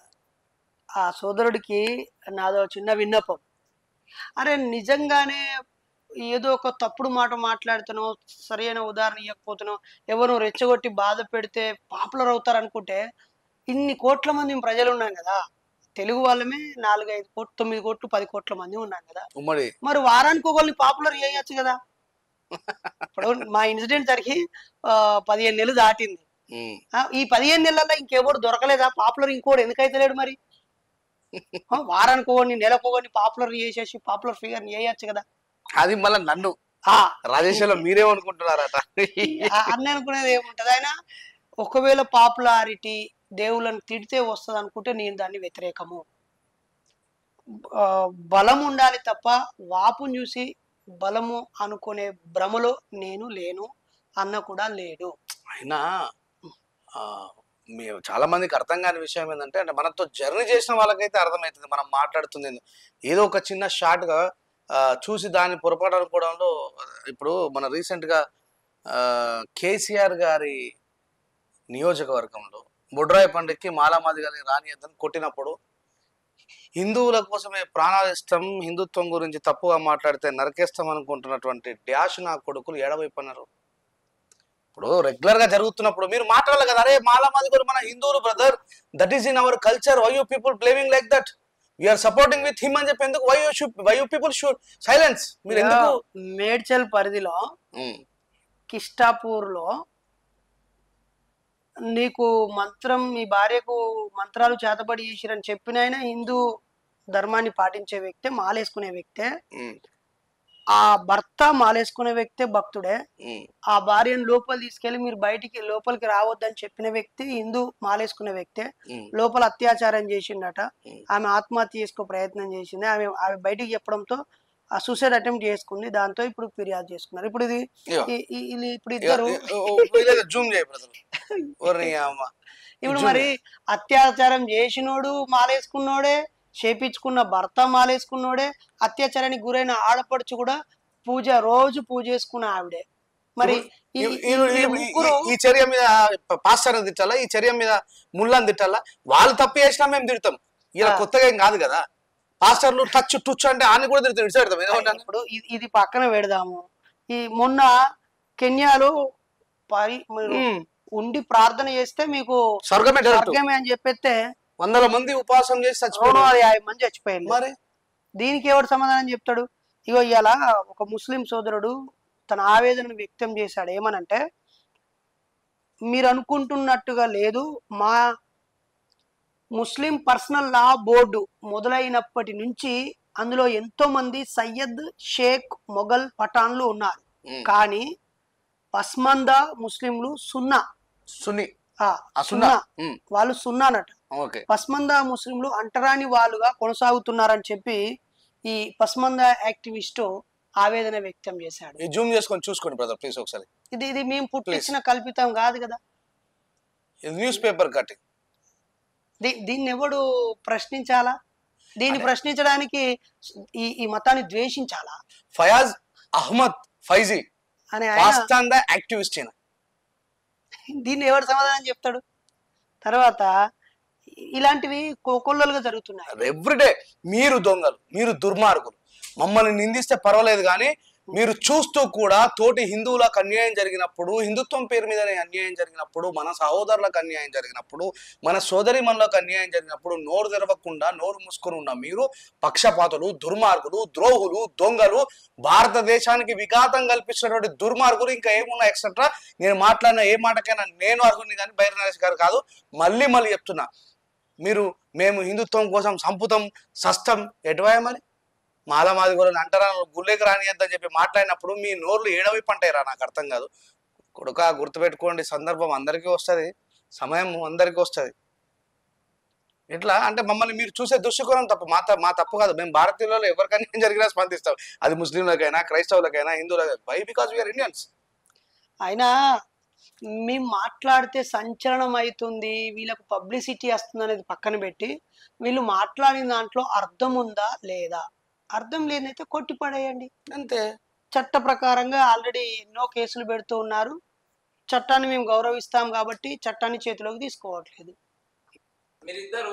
ఆ సోదరుడికి నాదో చిన్న విన్నపం అరే నిజంగానే ఏదో ఒక తప్పుడు మాట మాట్లాడుతానో సరైన ఉదాహరణ ఇవ్వకపోతున్నావు ఎవరు రెచ్చగొట్టి బాధ పెడితే పాపులర్ అవుతారు అనుకుంటే ఇన్ని కోట్ల మంది ప్రజలు ఉన్నాం కదా తెలుగు వాళ్ళమే నాలుగు ఐదు కోట్లు తొమ్మిది కోట్లు పది కోట్ల మంది ఉన్నాం కదా ఉమ్మడి మరి వారానికి ఒకరిని పాపులర్ చేయొచ్చు కదా ఇప్పుడు మా ఇన్సిడెంట్ జరిగి ఆ, పదిహేను నెలలు దాటింది ఉమ్. ఆ, ఈ పదిహేను నెలల్లో ఇంకెవడు దొరకలేదా పాపులర్ ఇంకోటి ఎందుకైతే లేడు మరి ఆ, వారానికి ఒకని నెలకు ఒకని పాపులర్ చేసేసి పాపులర్ ఫిగర్ చేయొచ్చు కదా అది మళ్ళీ నన్ను ఆ రాజేశ్వరం మీరేమనుకుంటున్నారట ఆ, అన్నీ అనుకునేది ఏముంటది ఆయన ఒకవేళ పాపులారిటీ దేవుళ్ళని తిడితే వస్తుంది అనుకుంటే నేను దాన్ని వ్యతిరేకము ఆ, బలం ఉండాలి తప్ప వాపుని చూసి బలము అనుకునే భ్రమలో నేను లేను అన్న కూడా లేడు అయినా ఆ, మేము చాలా మందికి అర్థం కాని విషయం ఏంటంటే అంటే మనతో జర్నీ చేసిన వాళ్ళకైతే అర్థమవుతుంది మనం మాట్లాడుతుంది ఏందో. ఏదో ఒక చిన్న షార్ట్ గా ఆ, చూసి దాన్ని పొరపాటు అనుకోవడంలో ఇప్పుడు మన రీసెంట్ గా ఆ, కేసీఆర్ గారి నియోజకవర్గంలో బొడ్రాయి పండుగకి మాలామాది గారి రానియద్దని కొట్టినప్పుడు హిందువుల కోసమే ప్రాణాలు ఇష్టం హిందుత్వం గురించి తప్పుగా మాట్లాడితే నరకేస్తాం అనుకుంటున్నటువంటి డ్యాష్ నా కొడుకులు ఎడవైపోయినారు ఇప్పుడు రెగ్యులర్ గా జరుగుతున్నప్పుడు మీరు మాట్లాడాలి కదా అరే మాలామాది గారు మన హిందువులు brother that is in our culture why you people blaming like that we are supporting with him అని చెప్పి ఎందుకు why you should why you people should silence మీరు ఎందుకు మేడ్చల్ పరిధిలో ఉమ్, కిష్టాపూర్ లో నీకు మంత్రం మీ భార్యకు మంత్రాలు చేతబడి చేసిరని చెప్పిన ఆయన హిందూ ధర్మాన్ని పాటించే వ్యక్తే మాలేసుకునే వ్యక్తే ఉమ్, ఆ భర్త మాలేసుకునే వ్యక్తే భక్తుడే ఉమ్, ఆ భార్యను లోపల తీసుకెళ్లి మీరు బయటికి లోపలికి రావద్దని చెప్పిన వ్యక్తి హిందూ మాలేసుకునే వ్యక్తే ఉమ్, లోపల అత్యాచారం చేసిండట ఉమ్. ఆమె ఆత్మహత్య చేసుకో ప్రయత్నం చేసింది ఆమె ఆమె బయటికి చెప్పడంతో ఆ సూసైడ్ అటెంప్ట్ చేసుకుంది దాంతో ఇప్పుడు ఫిర్యాదు చేసుకున్నారు ఇప్పుడు ఇది ఇగో, ఈ- ఈ- వీళ్ళు ఇప్పుడు ఇద్దరు జూమ్ చేయ బ్రదర్ ఓర్ని అమ్మ ఇప్పుడు జూమ్ మరి అత్యాచారం చేసినోడు మాలేసుకున్నోడే చేపించుకున్న భర్త మాలేసుకున్నోడే అత్యాచారానికి గురైన ఆడపడుచు కూడా పూజ రోజు పూజ చేసుకున్న ఆవిడే మరి ఈ- ఈ- ఈ- ఈ- ఈ ఈ- ముగ్గురు ఈ చర్య మీద పాస్టర్ తిట్టాలా ఈ చర్య మీద ముళ్ళని తిట్టాలా వాళ్ళు తప్పు చేసినా మేము తిడతాం ఇలా ఆ. కొత్తగా ఏం కాదు కదా పాస్టర్లు టచ్ టుచ్ అంటే ఆని కూడా తిడతాం ఇటు పెడతాం ఏమంటాను ఇప్పుడు ఇది- ఇది పక్కన పెడదాము ఈ మొన్న కెన్యాలో పరి మీరు ఉండి ప్రార్థన చేస్తే మీకు స్వర్గమే డైరెక్ట్ స్వర్గమే అని చెప్పేస్తే వందల మంది ఉపవాసం చేసి అవును చచ్చిపోయారు అది యాభై మంది చచ్చిపోయింది మరి దీనికి ఎవడు సమాధానం చెప్తాడు ఇగో ఇవాళ ఒక ముస్లిం సోదరుడు తన ఆవేదనను వ్యక్తం చేశాడు ఏమనంటే మీరు అనుకుంటున్నట్టుగా లేదు మా ముస్లిం పర్సనల్ లా బోర్డు మొదలైనప్పటి నుంచి అందులో ఎంతో మంది సయ్యద్ షేక్ మొఘల్ పఠాన్లు ఉన్నారు ఉమ్. కానీ పస్మందా ముస్లింలు సున్నా సున్ని ఆ, ఆ సున్నా సున్నా ఉమ్, వాళ్ళు సున్నానట ఓకే పస్మందా ముస్లింలు అంటరాని వాళ్ళుగా కొనసాగుతున్నారని చెప్పి ఈ పస్మందా యాక్టివిస్టు ఆవేదన వ్యక్తం చేశాడు ఈ జూమ్ చేసుకొని చూసుకోండి బ్రదర్ ప్లీజ్ ఒకసారి ఇది ఇది మేము పుట్టించిన కల్పితం కాదు కదా ఇది న్యూస్ పేపర్ కటింగ్ దీ- దీన్ని ఎవడు ప్రశ్నించాలా దీన్ని ప్రశ్నించడానికి ఈ ఈ మతాన్ని ద్వేషించాలా ఫయాజ్ అహ్మద్ ఫైజీ అని ఆయన పాస్తాన్ ద యాక్టివిస్ట్ ఈయన దీన్ని ఎవడు సమాధానం చెప్తాడు తర్వాత ఇలాంటివి కోకొల్లలుగా జరుగుతున్నాయి ఎవ్రీడే మీరు దొంగలు మీరు దుర్మార్గులు మమ్మల్ని నిందిస్తే పర్వాలేదు కానీ మీరు చూస్తూ కూడా తోటి హిందువులకు అన్యాయం జరిగినప్పుడు హిందుత్వం పేరు మీద అన్యాయం జరిగినప్పుడు మన సహోదరులకు అన్యాయం జరిగినప్పుడు మన సోదరి మనలకు అన్యాయం జరిగినప్పుడు నోరు తెరవకుండా నోరు మూసుకొని ఉన్న మీరు పక్షపాతులు దుర్మార్గులు ద్రోహులు దొంగలు భారతదేశానికి విఘాతం కల్పించినటువంటి దుర్మార్గులు ఇంకా ఏమున్నా ఎక్సెట్రా నేను మాట్లాడిన ఏ మాటకైనా నేను అర్హుని కానీ బైర నరేష్ గారు కాదు మళ్ళీ మళ్ళీ చెప్తున్నా మీరు మేము హిందుత్వం కోసం సంపుతం సస్తం ఎటువా మరి మాల మాది కూడా అంటారా గుళ్ళేకి రానియద్దని చెప్పి మాట్లాడినప్పుడు మీ నోర్లు ఏడవైపు అంటాయిరా నాకు అర్థం కాదు కొడుక గుర్తుపెట్టుకోండి సందర్భం అందరికీ వస్తుంది సమయం అందరికీ వస్తుంది ఇట్లా అంటే మమ్మల్ని మీరు చూసే దృష్టికోణం తప్పు మా త- మా తప్పు కాదు మేము భారతీయులలో ఎవరికైనా ఏం జరిగినా స్పందిస్తాం అది ముస్లింలకైనా క్రైస్తవులకైనా హిందువులకైనా వై బికాస్ వీఆర్ ఇండియన్స్ అయినా మేము మాట్లాడితే సంచలనం అవుతుంది వీళ్ళకు పబ్లిసిటీ వస్తుంది అనేది పక్కన పెట్టి వీళ్ళు మాట్లాడిన దాంట్లో అర్థం ఉందా లేదా అర్థం లేదైతే కొట్టి పడేయండి అంతే చట్ట ప్రకారంగా ఆల్రెడీ ఎన్నో కేసులు పెడుతూ ఉన్నారు చట్టాన్ని మేము గౌరవిస్తాం కాబట్టి చట్టాన్ని చేతిలోకి తీసుకోవట్లేదు మీరిద్దరు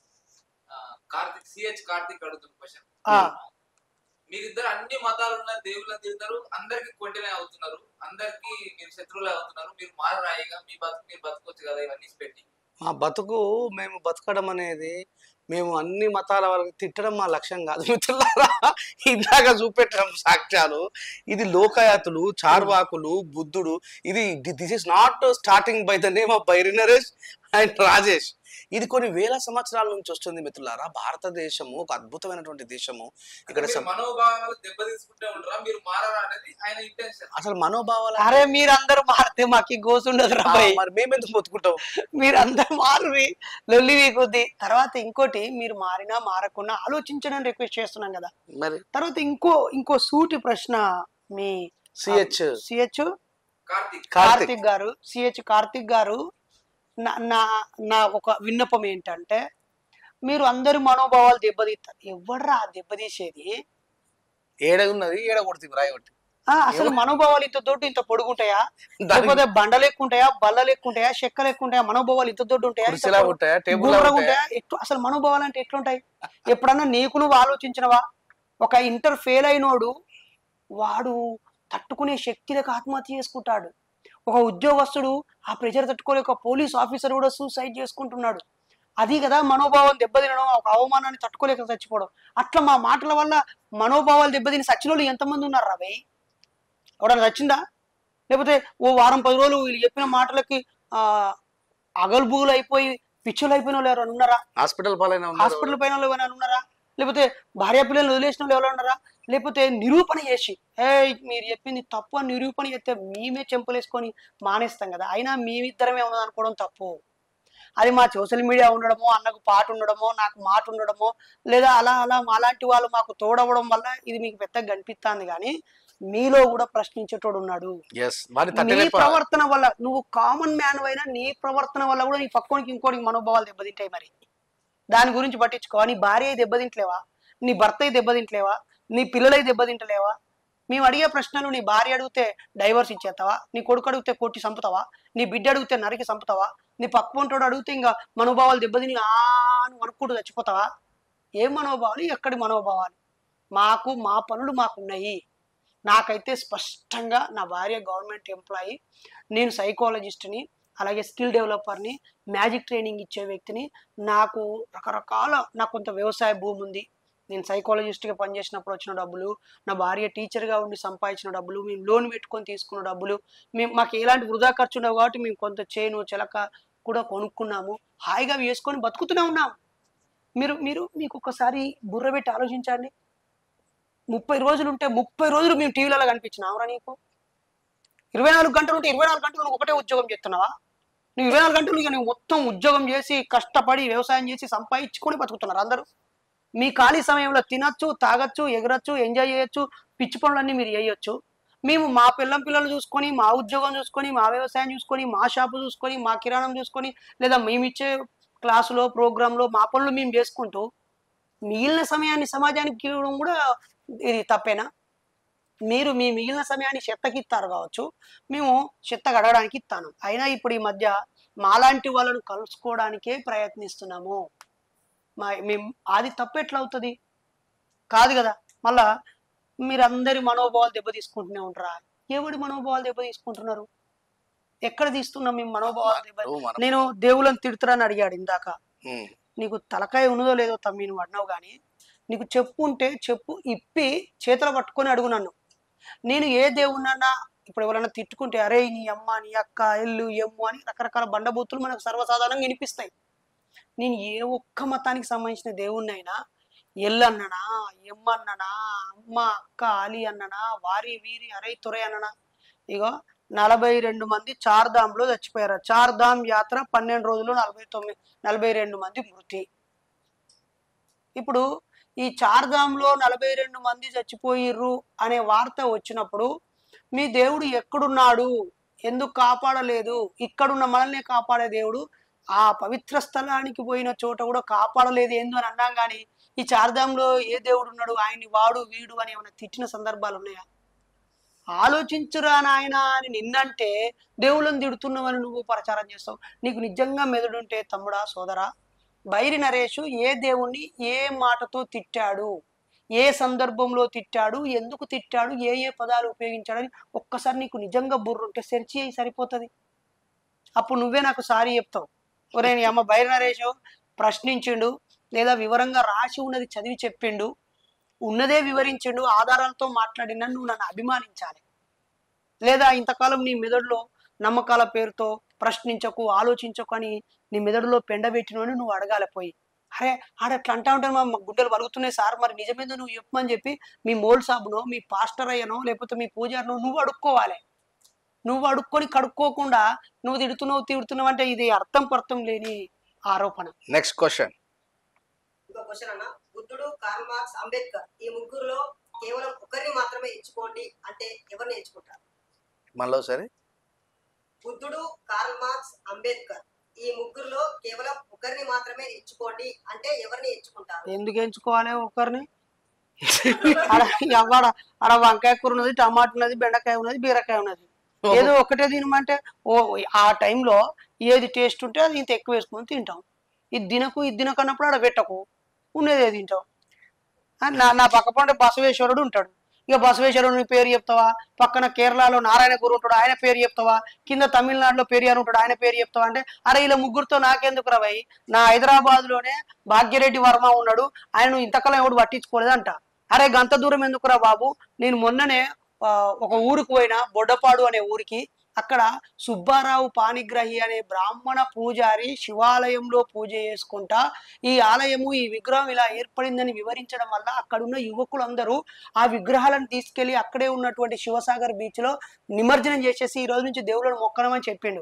ఆ, కార్తిక్ సిహెచ్ కార్తిక్ అడుగుతున్న క్వశ్చన్ ఆ, మీరిద్దరు అన్ని మతాలు ఉన్న దేవుళ్ళని తిడతారు అందరికి కొంటనే అవుతున్నారు అందరికి మీరు శత్రువులే అవుతున్నారు మీరు మారరాయిగా మీ బతుకు మీరు బతుకోవచ్చు కదా ఇవన్నీ పెట్టి మా బతుకు మేము బతకడం అనేది మేము అన్ని మతాల వాళ్ళకి తిట్టడం మా లక్ష్యం కాదు మిత్రులారా ఇందాక చూపెట్టడం సాక్ష్యాలు ఇది లోకయాతులు చార్వాకులు బుద్ధుడు ఇది this is not starting by the name of Bairi Naresh and Rajesh ఇది కొన్ని వేల సంవత్సరాల నుంచి వస్తుంది మిత్రులారా భారతదేశము ఒక అద్భుతమైనటువంటి దేశము ఇక్కడ మీరు సం- మనోభావాలు దెబ్బ తీసుకుంటే ఉంటారా మీరు మారరా అనేది ఆయన ఇంటెన్షన్ అసలు మనోభావాలు అరే మీరందరూ మారితే మాకు గోసుండదు ఆ, రాబాయ్ మరి మేమెందుకు బతుకుంటాం మీరు అందరు మారువి లొల్లి వీకొద్ది తర్వాత ఇంకోటి మీరు మారినా మారకుండా ఆలోచించడం రిక్వెస్ట్ చేస్తున్నాం కదా మరి తర్వాత ఇంకో ఇంకో సూటి ప్రశ్న మీ సిహెచ్ సిహెచ్ కార్తిక్ కార్తిక్ కార్తిక్ గారు సిహెచ్ కార్తిక్ గారు నా నా నా ఒక విన్నపం ఏంటంటే మీరు అందరి మనోభావాలు దెబ్బతీస్తారు ఎవడ్రా ఆ దెబ్బతీసేది ఏడ ఉన్నది ఏడ కొడుతుంది రాయి కొట్టి ఆ, అసలు మనోభావాలు ఇంత దొడ్డు ఇంత పొడుగుంటాయా దానికి లేకపోతే బండ లెక్కుంటాయా బల్ల లెక్కుంటాయా చెక్క లెక్కుంటాయా మనోభావాలు ఇంత దొడ్డు ఉంటాయా ఇంత కుర్చీలా పొడుగు- ఉంటాయా టేబుల్ గుండ్రంగా ఉంటాయా ఉంటాయా ఎట్లా అసలు మనోభావాలు అంటే ఎట్లుంటాయి ఎప్పుడన్నా నీకు నువ్వు ఆలోచించినవా ఒక ఇంటర్ ఫెయిల్ అయినోడు వాడు తట్టుకునే శక్తిలకు ఆత్మహత్య చేసుకుంటాడు ఒక ఉద్యోగస్తుడు ఆ ప్రెషర్ తట్టుకోలేక పోలీస్ ఆఫీసర్ కూడా సూసైడ్ చేసుకుంటున్నాడు అది కదా మనోభావం దెబ్బతినడం ఒక అవమానాన్ని తట్టుకోలేక చచ్చిపోవడం అట్లా మా మాటల వల్ల మనోభావాలు దెబ్బతిని సచిన వాళ్ళు ఎంతమంది ఉన్నారు రవి ఎవడన్నా చచ్చిందా లేకపోతే ఓ వారం పది రోజులు వీళ్ళు చెప్పిన మాటలకి ఆ అగల్బుగులు అయిపోయి పిచ్చులు అయిపోయిన వాళ్ళు ఎవరైనా ఉన్నారా హాస్పిటల్ పాలైన ఉన్నారు. హాస్పిటల్ పైన వాళ్ళు ఎవరైనా ఉన్నారా లేకపోతే భార్య పిల్లలు వదిలేసిన వాళ్ళు ఎవరైనా ఉన్నారా లేకపోతే నిరూపణ చేసి ఏ మీరు చెప్పింది తప్పు అని నిరూపణ చేస్తే మేమే చెంపలేసుకొని మానేస్తాం కదా అయినా మేమిద్దరమే ఉన్నది అనుకోవడం తప్పు అది మా సోషల్ మీడియా ఉండడమో అన్నకు పాట ఉండడమో నాకు మాట ఉండడమో లేదా అలా అలా అలాంటి వాళ్ళు మాకు తోడవడం వల్ల ఇది మీకు పెద్దగా కనిపిస్తుంది కానీ మీలో కూడా ప్రశ్నించేటోడు ఉన్నాడు ఎస్ వారి నీ తట్టలేప ప్రవర్తన వల్ల నువ్వు కామన్ మ్యాన్ అయినా నీ ప్రవర్తన వల్ల కూడా నీ పక్కోనికి ఇంకోటికి మనోభావాలు దెబ్బతింటాయి మరి దాని గురించి పట్టించుకో నీ భార్య అయి దెబ్బతింటలేవా నీ భర్త అయి దెబ్బతింటలేవా నీ పిల్లలై దెబ్బతింటలేవా మేము అడిగే ప్రశ్నలు నీ భార్య అడిగితే డైవర్స్ ఇచ్చేస్తావా నీ కొడుకు అడిగితే కొట్టి చంపుతావా నీ బిడ్డ అడిగితే నరికి చంపుతావా నీ పక్క వంటోడు అడిగితే ఇంకా మనోభావాలు దెబ్బతిని ఆ అని వణుక్కుంటూ చచ్చిపోతావా ఏం మనోభావాలు ఎక్కడి మనోభావాలు మాకు మా పనులు మాకున్నాయి నాకైతే స్పష్టంగా నా భార్య గవర్నమెంట్ ఎంప్లాయీ నేను సైకాలజిస్ట్ని అలాగే స్కిల్ డెవలపర్ని మ్యాజిక్ ట్రైనింగ్ ఇచ్చే వ్యక్తిని నాకు రకరకాల నాకు కొంత వ్యవసాయ భూమి ఉంది నేను సైకాలజిస్ట్గా పనిచేసినప్పుడు వచ్చిన డబ్బులు నా భార్య టీచర్గా ఉండి సంపాదించిన డబ్బులు మేము లోన్ పెట్టుకొని తీసుకున్న డబ్బులు మేము మాకు ఎలాంటి వృధా ఖర్చు ఉండవు కాబట్టి మేము కొంత చేను చిలక కూడా కొనుక్కున్నాము హాయిగా వేసుకొని బతుకుతూనే ఉన్నాం మీరు మీరు మీకు ఒకసారి బుర్ర పెట్టి ఆలోచించండి ముప్పై రోజులు ఉంటే ముప్పై రోజులు మేము టీవీలలో కనిపించినావురా నీకు ఇరవై నాలుగు గంటలు ఉంటే ఇరవై నాలుగు గంటలు నువ్వు ఒకటే ఉద్యోగం చేస్తున్నావా నువ్వు ఇరవై నాలుగు గంటలు ఇక నువ్వు మొత్తం ఉద్యోగం చేసి కష్టపడి వ్యవసాయం చేసి సంపాదించుకొని బతుకుతున్నారు అందరూ మీ ఖాళీ సమయంలో తినొచ్చు తాగొచ్చు ఎగరొచ్చు ఎంజాయ్ చేయొచ్చు పిచ్చి పనులన్నీ మీరు చేయొచ్చు మేము మా పిల్లం పిల్లలు చూసుకొని మా ఉద్యోగం చూసుకొని మా వ్యవసాయం చూసుకొని మా షాపు చూసుకొని మా కిరాణం చూసుకొని లేదా మేము ఇచ్చే క్లాసులో ప్రోగ్రాంలో మా పనులు మేము చేసుకుంటూ మిగిలిన సమయాన్ని సమాజానికి ఇవ్వడం కూడా ఇది తప్పేనా మీరు మీ మిగిలిన సమయాన్ని చెత్తకి ఇస్తారు కావచ్చు మేము చెత్త కడగడానికి ఇస్తాను అయినా ఇప్పుడు ఈ మధ్య మాలాంటి వాళ్ళను కలుసుకోవడానికే ప్రయత్నిస్తున్నాము మా మేము అది తప్పు ఎట్లా అవుతుంది కాదు కదా మళ్ళా మీరందరి మనోభావాలు దెబ్బ తీసుకుంటూనే ఉంటారా ఎవడి మనోభావాలు దెబ్బ తీసుకుంటున్నారు ఎక్కడ తీస్తున్నాం మేము మనోభావాలు దెబ్బ ఇప్పుడు మనం నేను దేవుళ్ళని తిడుతురని అడిగాడు ఇందాక ఉమ్, నీకు తలకాయ ఉన్నదో లేదో తమ్మి నువ్వు అన్నావు కానీ నీకు చెప్పు ఉంటే చెప్పు ఇప్పి చేతులు పట్టుకొని అడుగు నన్ను నేను ఏ దేవుణ్ణన్నా ఇప్పుడు ఎవరైనా తిట్టుకుంటే అరే నీ అమ్మ నీ అక్క ఎల్లు ఎమ్ము అని రకరకాల బండబూతులు మనకు సర్వసాధారణంగా వినిపిస్తాయి నేను ఏ ఒక్క మతానికి సంబంధించిన దేవుణ్ణైనా ఎల్లన్ననా ఎమ్మన్ననా అమ్మ అక్క అలి అన్ననా వారి వీరి అరై తురై అన్ననా ఇగో నలభై రెండు మంది చార్ధామ్లో చచ్చిపోయారు చార్ధామ్ యాత్ర పన్నెండు రోజులు నలభై తొమ్మిది నలభై రెండు మంది మృతి ఇప్పుడు ఈ చార్ధామ్లో నలభై రెండు మంది చచ్చిపోయిర్రు అనే వార్త వచ్చినప్పుడు మీ దేవుడు ఎక్కడున్నాడు ఎందుకు కాపాడలేదు ఇక్కడున్న మనల్ని కాపాడే దేవుడు ఆ పవిత్ర స్థలానికి పోయిన చోట కూడా కాపాడలేదు ఏందో అని అన్నాం కానీ ఈ చార్ధాంలో ఏ దేవుడు ఉన్నాడు ఆయన్ని వాడు వీడు అని ఏమైనా తిట్టిన సందర్భాలు ఉన్నాయా ఆలోచించురా నాయన అని నిన్నంటే దేవుళ్ళని తిడుతున్నావని నువ్వు ప్రచారం చేస్తావు నీకు నిజంగా మెదడుంటే తమ్ముడా సోదరా బైరి నరేషు ఏ దేవుణ్ణి ఏ మాటతో తిట్టాడు ఏ సందర్భంలో తిట్టాడు ఎందుకు తిట్టాడు ఏ ఏ పదాలు ఉపయోగించాడని ఒక్కసారి నీకు నిజంగా బుర్రుంటే సెర్చ్ చేయి సరిపోతుంది అప్పుడు నువ్వే నాకు సారీ చెప్తావు ఒరే నీ అమ్మ బైరి నరేషు ప్రశ్నించిండు లేదా వివరంగా రాసి ఉన్నది చదివి చెప్పిండు ఉన్నదే వివరించిండు ఆధారాలతో మాట్లాడిన నువ్వు నన్ను అభిమానించాలి లేదా ఇంతకాలం నీ మెదడులో నమ్మకాల పేరుతో ప్రశ్నించకు ఆలోచించకు అని నీ మెదడులో పెండబెట్టినని నువ్వు అడగాలి పోయి అరే ఆడ అట్లా అంటా ఉంటే మా గుడ్డలు వలుగుతున్నాయి సార్ మరి నిజమేదో నువ్వు చెప్పమని చెప్పి మీ మోల్ సాబునో మీ పాస్టర్ అయ్యనో లేకపోతే మీ పూజారినో నువ్వు అడుక్కోవాలి నువ్వు అడుక్కొని కడుక్కోకుండా నువ్వు తిడుతున్నావు తిడుతున్నావు అంటే ఇది అర్థం పర్థం లేని ఆరోపణ నెక్స్ట్ క్వశ్చన్ ఇంకో క్వశ్చన్ అన్న బుద్ధుడు కార్ల్ మార్క్స్ అంబేద్కర్ ఈ ముగ్గురులో కేవలం ఒకరిని మాత్రమే ఎంచుకోండి అంటే ఎవరిని ఎంచుకుంటారు మళ్ళీ సరే బుద్ధుడు కార్ల్ మార్క్స్ అంబేద్కర్ ఈ ముగ్గురులో కేవలం ఒకరిని మాత్రమే ఎంచుకోండి అంటే ఎవరిని ఎంచుకుంటారు ఎందుకు ఎంచుకోవాలి ఒకరిని ఆడ ఎవ్వడ ఆడ వంకాయ కూర ఉన్నది టమాటా ఉన్నది బెండకాయ ఉన్నది బీరకాయ ఉన్నది ఏదో ఒకటే తినమంటే ఓ ఆ టైంలో ఏది టేస్ట్ ఉంటే అది ఇంత ఎక్కువ వేసుకొని తింటాం ఇది తినకు ఇది తినకన్నప్పుడు ఆడ పెట్టకు ఉన్నదే తింటాం ఆ, నా నా పక్క పంట బసవేశ్వరుడు ఉంటాడు ఇక బసవేశ్వరుడు పేరు చెప్తావా పక్కన కేరళలో నారాయణ గురు ఉంటాడు ఆయన పేరు చెప్తావా కింద తమిళనాడులో పెరియార్ ఉంటాడు ఆయన పేరు చెప్తావా అంటే అరే ఇలా ముగ్గురుతో నాకెందుకు రవై నా హైదరాబాద్ లోనే భాగ్యరెడ్డి వర్మ ఉన్నాడు ఆయన నువ్వు ఇంతకాలం ఎవడు పట్టించుకోలేదంట అరే గంత దూరం ఎందుకురా బాబు నేను మొన్ననే ఆ, ఒక ఊరికి పోయినా బొడ్డపాడు అనే ఊరికి అక్కడ సుబ్బారావు పాణిగ్రహి అనే బ్రాహ్మణ పూజారి శివాలయంలో పూజ చేసుకుంటా ఈ ఆలయము ఈ విగ్రహం ఇలా ఏర్పడిందని వివరించడం వల్ల అక్కడున్న యువకులందరూ ఆ విగ్రహాలను తీసుకెళ్లి అక్కడే ఉన్నటువంటి శివసాగర్ బీచ్ లో నిమజ్జనం చేసేసి ఈ రోజు నుంచి దేవుళ్ళను మొక్కనమని చెప్పిండు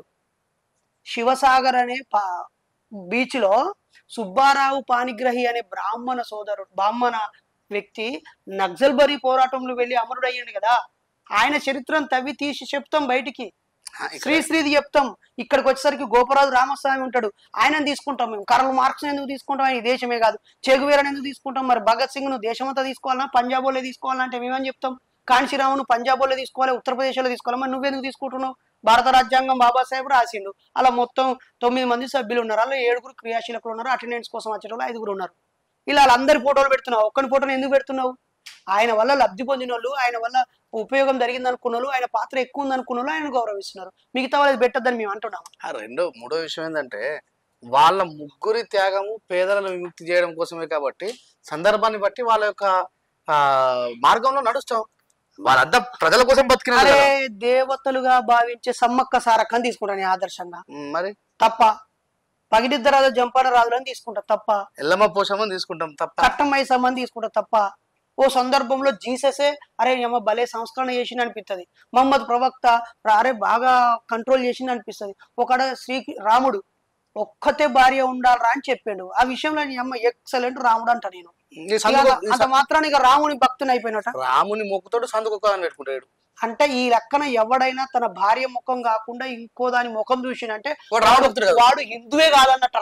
శివసాగర్ అనే పా బీచ్ లో సుబ్బారావు పాణిగ్రహి అనే బ్రాహ్మణ సోదరుడు బ్రాహ్మణ వ్యక్తి నక్సల్బరీ పోరాటంలో వెళ్ళి అమరుడు అయ్యాడు కదా ఆయన చరిత్రను తవ్వి తీసి చెప్తాం బయటికి శ్రీ శ్రీది చెప్తాం ఇక్కడికి వచ్చేసరికి గోపరాజు రామస్వామి ఉంటాడు ఆయనను తీసుకుంటాం మేము కరల్ మార్క్స్ ఎందుకు తీసుకుంటాం ఆయన ఈ దేశమే కాదు చెగువీరని ఎందుకు తీసుకుంటాం మరి భగత్ సింగ్ ను దేశమంతా తీసుకోవాలన్నా పంజాబ్ వాళ్ళే తీసుకోవాలంటే మేమని చెప్తాం కాంశీరామును పంజాబ్ వాళ్ళే తీసుకోవాలి ఉత్తరప్రదేశ్లో తీసుకోవాలి మరి నువ్వెందుకు తీసుకుంటున్నావు భారత రాజ్యాంగం బాబాసాహెబ్ రాసిండు అలా మొత్తం తొమ్మిది మంది సభ్యులు ఉన్నారు అలా ఏడుగురు క్రియాశీలకులు ఉన్నారు అటెండెన్స్ కోసం వచ్చేటోళ్ళు ఐదుగురు ఉన్నారు ఇలా వాళ్ళందరి ఫోటోలు పెడుతున్నావు ఒక్కని ఫోటోని ఎందుకు పెడుతున్నావు ఆయన వల్ల లబ్ధి పొందిన వాళ్ళు ఆయన వల్ల ఉపయోగం జరిగింది అనుకున్న వాళ్ళు ఆయన పాత్ర ఎక్కువ ఉంది అనుకున్న వాళ్ళు ఆయన గౌరవిస్తున్నారు మిగతా వాళ్ళది పెట్టద్దని మేము అంటున్నాం ఆ రెండో మూడో విషయం ఏంటంటే వాళ్ళ ముగ్గురి త్యాగము పేదలను విముక్తి చేయడం కోసమే కాబట్టి సందర్భాన్ని బట్టి వాళ్ళ యొక్క ఆ మార్గంలో నడుస్తాం వాళ్ళంతా ప్రజల కోసం బతికిన అరే దేవతలుగా భావించే సమ్మక్క సారక్కని తీసుకుంటాను నేను ఆదర్శంగా మరి తప్ప పగిడిద్ద రాజు జంపాన రాజులని తీసుకుంటా తప్ప ఎల్లమ్మ పోషమని తీసుకుంటాం తప్ప కట్టమై సంబంధి తీసుకుంటా తప్ప ఓ సందర్భంలో జీససే అరే అమ్మ భలే సంస్కరణ చేసింది అనిపిస్తుంది మహమ్మద్ ప్రవక్త అరే బాగా కంట్రోల్ చేసింది అనిపిస్తుంది ఒకడ శ్రీ రాముడు ఒక్కతే భార్య ఉండాలరా అని చెప్పాడు ఆ విషయంలో నీ అమ్మ ఎక్సలెంట్ రాముడు అంట నేను ఈ సందుకు ఇక అంత మాత్రాన్ని ఇక రాముని భక్తుని అయిపోయినట రాముని మొక్కుతోడు సందుకు ఒక అని పెట్టుకుంటాడు అంటే ఈ లెక్కన ఎవడైనా తన భార్య ముఖం కాకుండా ఇంకో దాని ముఖం చూసినంటే వాడు రాముడు భక్తుడు కదా. వాడు హిందువే కాదన్నట్టు అర్థం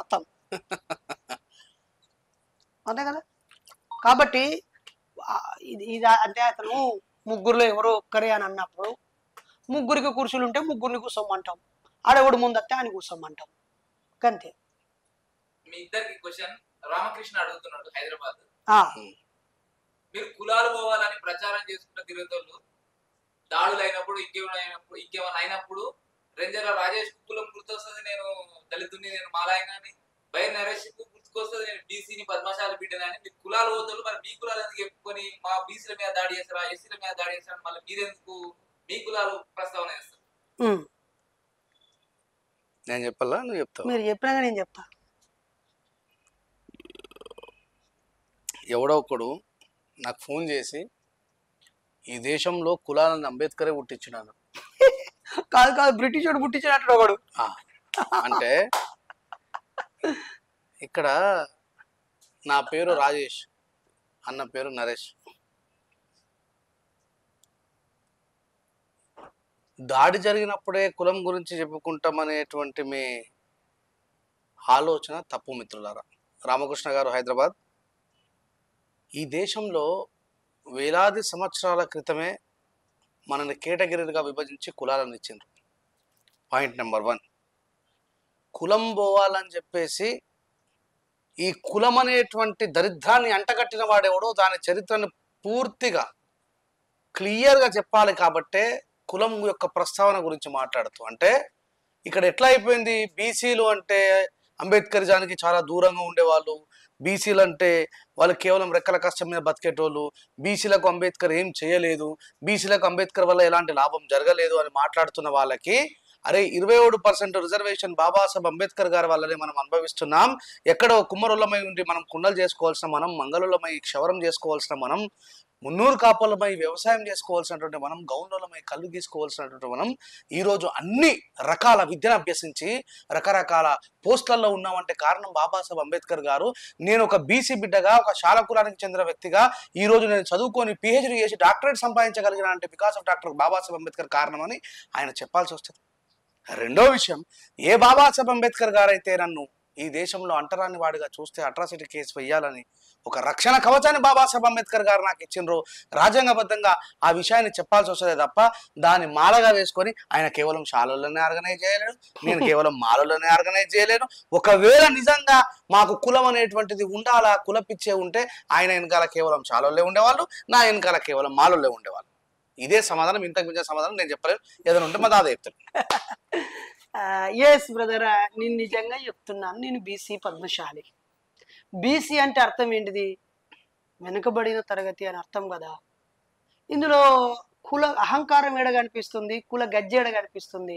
అంతే కదా కాబట్టి ఆ, ఇది ఇది అంటే అతను ముగ్గురులో ఎవరో ఒక్కరే అని అన్నప్పుడు ముగ్గురికి కుర్చీలు ఉంటే ముగ్గురిని కూర్చోమంటాం ఆడెవడు ముందు వస్తే ఆయన కూర్చోమంటాం అంతే మీ ఇద్దరికి క్వశ్చన్ రామకృష్ణ అడుగుతున్నాడు హైదరాబాద్ ఆ, మీరు కులాలు పోవాలని ప్రచారం చేసుకుంటూ తిరుగుతోళ్ళు దాడులు అయినప్పుడు ఇంకేమైనా అయినప్పుడు ఇంకేమైనా అయినప్పుడు రేంజర్ల రాజేష్ కులం గుర్తొస్తుంది నేను దళితుని నేను మాలాయనని బై నరేష్ కు గుర్తుకొస్తుంది నేను బీసీని పద్మశాలి బిడ్డనని మీరు కులాలు పోతారు మరి మీ కులాలు ఎందుకు చెప్పుకొని మా బీసీల మీద దాడి చేస్తారా ఎస్సీల మీద దాడి చేస్తారా మళ్ళీ మీరెందుకు మీ కులాలు ప్రస్తావన చేస్తారు ఉమ్. నేను చెప్పాలా నువ్వు చెప్తావు మీరు చెప్పినాక నేను చెప్తా ఎవడో ఒకడు నాకు ఫోన్ చేసి ఈ దేశంలో కులాలను అంబేద్కరే పుట్టించినాను కాదు కాదు బ్రిటిష్ వాడు పుట్టించినట్టు ఒకడు ఆ, అంటే ఇక్కడ నా పేరు రాజేష్ అన్న పేరు నరేష్ దాడి జరిగినప్పుడే కులం గురించి చెప్పుకుంటామనేటువంటి మీ ఆలోచన తప్పు మిత్రులారా రామకృష్ణ గారు హైదరాబాద్ ఈ దేశంలో వేలాది సంవత్సరాల క్రితమే మనల్ని కేటగిరీలుగా విభజించి కులాలను ఇచ్చిండ్రు పాయింట్ నెంబర్ వన్ కులం పోవాలని చెప్పేసి ఈ కులం అనేటువంటి దరిద్రాన్ని అంటగట్టిన వాడెవడో దాని చరిత్రను పూర్తిగా క్లియర్గా చెప్పాలి కాబట్టే కులం యొక్క ప్రస్తావన గురించి మాట్లాడుతూ అంటే ఇక్కడ ఎట్లా అయిపోయింది బీసీలు అంటే అంబేద్కరిజానికి చాలా దూరంగా ఉండేవాళ్ళు బీసీలు అంటే వాళ్ళు కేవలం రెక్కల కష్టం మీద బతికేటోళ్ళు బీసీలకు అంబేద్కర్ ఏం చేయలేదు బీసీలకు అంబేద్కర్ వల్ల ఎలాంటి లాభం జరగలేదు అని మాట్లాడుతున్న వాళ్ళకి అరే ఇరవై ఏడు పర్సెంట్ రిజర్వేషన్ బాబాసాహెబ్ అంబేద్కర్ గారి వల్లనే మనం అనుభవిస్తున్నాం ఎక్కడో కుమ్మరులమై ఉండి మనం కుండలు చేసుకోవాల్సిన మనం మంగళులమై క్షవరం చేసుకోవాల్సిన మనం మున్నూరు కాపులమై వ్యవసాయం చేసుకోవాల్సినటువంటి మనం గౌండులమై కళ్ళు గీసుకోవాల్సినటువంటి మనం ఈరోజు అన్ని రకాల విద్యను అభ్యసించి రకరకాల పోస్టులలో ఉన్నామంటే కారణం బాబాసాహెబ్ అంబేద్కర్ గారు నేను ఒక బీసీ బిడ్డగా ఒక శాల కులానికి చెందిన వ్యక్తిగా ఈ రోజు నేను చదువుకొని పిహెచ్డి చేసి డాక్టరేట్ సంపాదించగలిగిన అంటే because of doctor Babasaheb Ambedkar కారణమని ఆయన చెప్పాల్సి వస్తుంది రెండో విషయం ఏ బాబాసాహెబ్ అంబేద్కర్ గారైతే నన్ను ఈ దేశంలో అంటరాని వాడిగా చూస్తే అట్రాసిటీ కేసు వేయాలని ఒక రక్షణ కవచాన్ని బాబాసాహెబ్ అంబేద్కర్ గారు నాకు ఇచ్చిండ్రు రాజ్యాంగబద్ధంగా ఆ విషయాన్ని చెప్పాల్సి వస్తుంది తప్ప దాన్ని మాలగా వేసుకొని ఆయన కేవలం శాలలోనే ఆర్గనైజ్ చేయలేడు నేను కేవలం మాలలోనే ఆర్గనైజ్ చేయలేను ఒకవేళ నిజంగా మాకు కులం అనేటువంటిది ఉండాలా కులపిచ్చే ఉంటే ఆయన వెనకాల కేవలం శాలల్లో ఉండేవాళ్ళు నా వెనకాల కేవలం మాలల్లో ఉండేవాళ్ళు ఇదే సమాధానం ఇంతకు మించిన సమాధానం నేను చెప్పలేను ఏదైనా ఉంటే మా దాదా చెప్తాను ఎస్ బ్రదర్ నేను నిజంగా చెప్తున్నాను నేను బీసీ పద్మశాలి బీసీ అంటే అర్థం ఏంటిది వెనుకబడిన తరగతి అని అర్థం కదా ఇందులో కుల అహంకారం ఏడ కనిపిస్తుంది కుల గజ్జె ఏడ కనిపిస్తుంది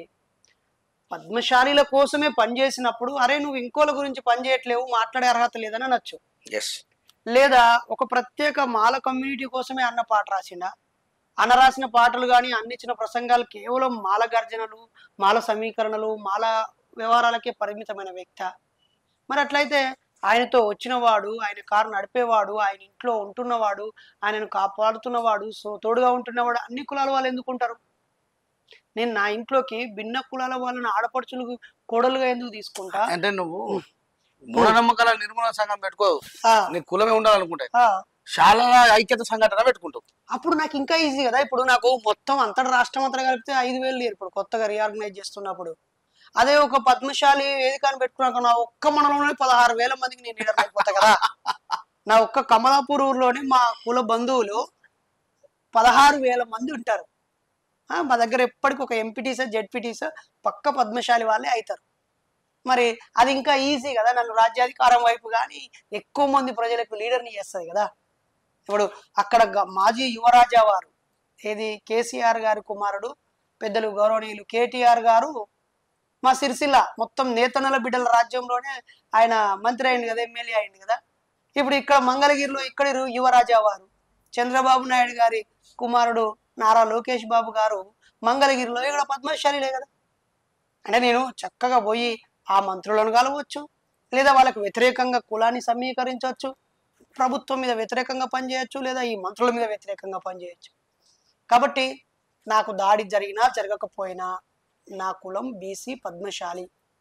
పద్మశాలీల కోసమే పనిచేసినప్పుడు అరే నువ్వు ఇంకోల గురించి పనిచేయట్లేవు మాట్లాడే అర్హత లేదని అనొచ్చు ఎస్ లేదా ఒక ప్రత్యేక మాల కమ్యూనిటీ కోసమే అన్న పాట రాసిండా అన్న రాసిన పాటలు కానీ అన్నిచ్చిన ప్రసంగాలు కేవలం మాల గర్జనలు మాల సమీకరణలు మాల వ్యవహారాలకే పరిమితమైన వ్యక్త మరి అట్లయితే ఆయనతో వచ్చినవాడు ఆయన కారు నడిపేవాడు ఆయన ఇంట్లో ఉంటున్నవాడు ఆయనను కాపాడుతున్నవాడు సో తోడుగా ఉంటున్నవాడు అన్ని కులాల వాళ్ళు ఎందుకు ఉంటారు నేను నా ఇంట్లోకి భిన్న కులాల వాళ్ళని ఆడపడుచులు కోడలుగా ఎందుకు తీసుకుంటా అంటే నువ్వు మూఢనమ్మకాల నిర్మూలన సంఘం పెట్టుకో ఆ, నీ కులమే ఉండాలనుకుంటే ఆ. చాలా ఐక్యత సంఘటన పెట్టుకుంటావు అప్పుడు నాకు ఇంకా ఈజీ కదా ఇప్పుడు నాకు మొత్తం అంతటి రాష్ట్రం అంతా కలిపితే ఐదు వేలు లేరు ఇప్పుడు కొత్తగా రీఆర్గనైజ్ చేస్తున్నప్పుడు అదే ఒక పద్మశాలి వేదికను పెట్టుకున్నాక నా ఒక్క మండలంలోనే పదహారు వేల మందికి నేను లీడర్ అయిపోతా కదా నా ఒక్క కమలాపూర్ ఊర్లోనే మా కుల బంధువులు పదహారు వేల మంది ఉంటారు ఆ, మా దగ్గర ఎప్పటికి ఒక ఎంపీటీస్ జెడ్పీటీస్ పక్క పద్మశాలి వాళ్ళే అవుతారు మరి అది ఇంకా ఈజీ కదా నన్ను రాజ్యాధికారం వైపు కానీ ఎక్కువ మంది ప్రజలకు లీడర్ని చేస్తుంది కదా ఇప్పుడు అక్కడ గ- మాజీ యువరాజా వారు ఏది కేసీఆర్ గారి కుమారుడు పెద్దలు గౌరవనీయులు కేటీఆర్ గారు మా సిరిసిల్ల మొత్తం నేతన్నల బిడ్డల రాజ్యంలోనే ఆయన మంత్రి అయింది కదా ఎమ్మెల్యే అయింది కదా ఇప్పుడు ఇక్కడ మంగళగిరిలో ఇక్కడ యువరాజా వారు చంద్రబాబు నాయుడు గారి కుమారుడు నారా లోకేష్ బాబు గారు మంగళగిరిలో ఇక్కడ పద్మశాలిలే కదా అంటే నేను చక్కగా పోయి ఆ మంత్రులను కలవచ్చు లేదా వాళ్ళకి వ్యతిరేకంగా కులాన్ని సమీకరించవచ్చు ప్రభుత్వం మీద వ్యతిరేకంగా పనిచేయచ్చు లేదా ఈ మంత్రుల మీద వ్యతిరేకంగా పనిచేయచ్చు కాబట్టి నాకు దాడి జరిగినా జరగకపోయినా నా కులం బీసీ పద్మశాలి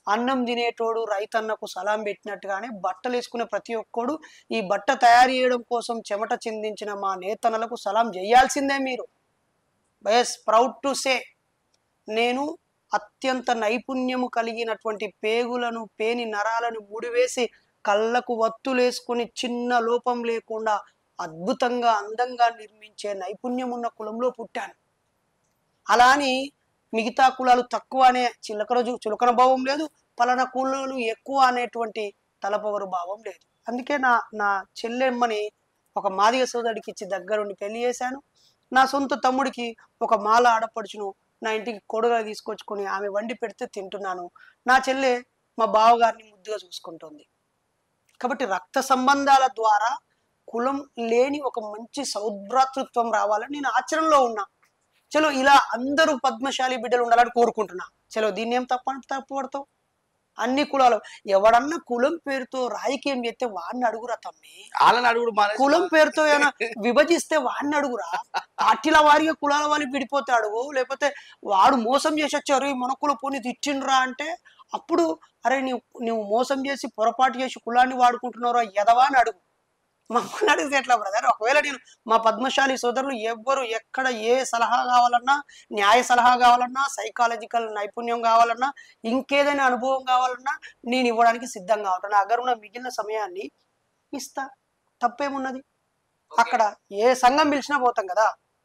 అన్నం తినేటోడు రైతన్నకు సలాం పెట్టినట్టుగానే బట్టలు వేసుకునే ప్రతి ఒక్కడు ఈ బట్ట తయారు చేయడం కోసం చెమట చిందించిన మా నేతన్నలకు సలాం చేయాల్సిందే మీరు బయస్ ప్రౌడ్ టు సే నేను అత్యంత నైపుణ్యము కలిగినటువంటి పేగులను పేని నరాలను ముడివేసి కళ్ళకు వత్తులేసుకుని చిన్న లోపం లేకుండా అద్భుతంగా అందంగా నిర్మించే నైపుణ్యం ఉన్న కులంలో పుట్టాను అలా అని మిగతా కులాలు తక్కువ అనే చిలకర జు- చులకన భావం లేదు పలానా కులాలు ఎక్కువ అనేటువంటి తలపవరు భావం లేదు అందుకే నా నా చెల్లెమ్మని ఒక మాదిగ సోదరుడికి ఇచ్చి దగ్గరుండి పెళ్లి చేశాను నా సొంత తమ్ముడికి ఒక మాల ఆడపడుచును నా ఇంటికి కొడుగా తీసుకొచ్చుకొని ఆమె వండి పెడితే తింటున్నాను నా చెల్లె మా బావగారిని ముద్దుగా చూసుకుంటుంది కాబట్టి రక్త సంబంధాల ద్వారా కులం లేని ఒక మంచి సౌభ్రాతృత్వం రావాలని నేను ఆచరణలో ఉన్నా చలో ఇలా అందరూ పద్మశాలి బిడ్డలు ఉండాలని కోరుకుంటున్నా చలో దీన్ని ఏం తప్ప తప్పు పడతావు అన్ని కులాలు ఎవడన్నా కులం పేరుతో రాజకీయం చేస్తే వాడిని అడుగురా తమ్మి వాళ్ళని అడుగుడు మానేసి కులం పేరుతో ఏమైనా విభజిస్తే వాడిని అడుగురా పార్టీల వారిగా కులాల వారి విడిపోతే అడుగు లేకపోతే వాడు మోసం చేసి వచ్చారు ఈ మన కుల పోనీ తిట్టిండ్రా అంటే అప్పుడు అరే నీవు నువ్వు మోసం చేసి పొరపాటు చేసి కులాన్ని వాడుకుంటున్నారో ఎదవా అని అడుగు మమ్మల్ని అడిగితే ఎట్లా బ్రదర్ ఒకవేళ నేను మా పద్మశాలి సోదరులు ఎవ్వరు ఎక్కడ ఏ సలహా కావాలన్నా న్యాయ సలహా కావాలన్నా సైకాలజికల్ నైపుణ్యం కావాలన్నా ఇంకేదైనా అనుభవం కావాలన్నా నేను ఇవ్వడానికి సిద్ధంగా ఉంటాను నా దగ్గర ఉన్న మిగిలిన సమయాన్ని ఇస్తా తప్పేమున్నది ఓకే. అక్కడ ఏ సంఘం పిలిచినా పోతాం కదా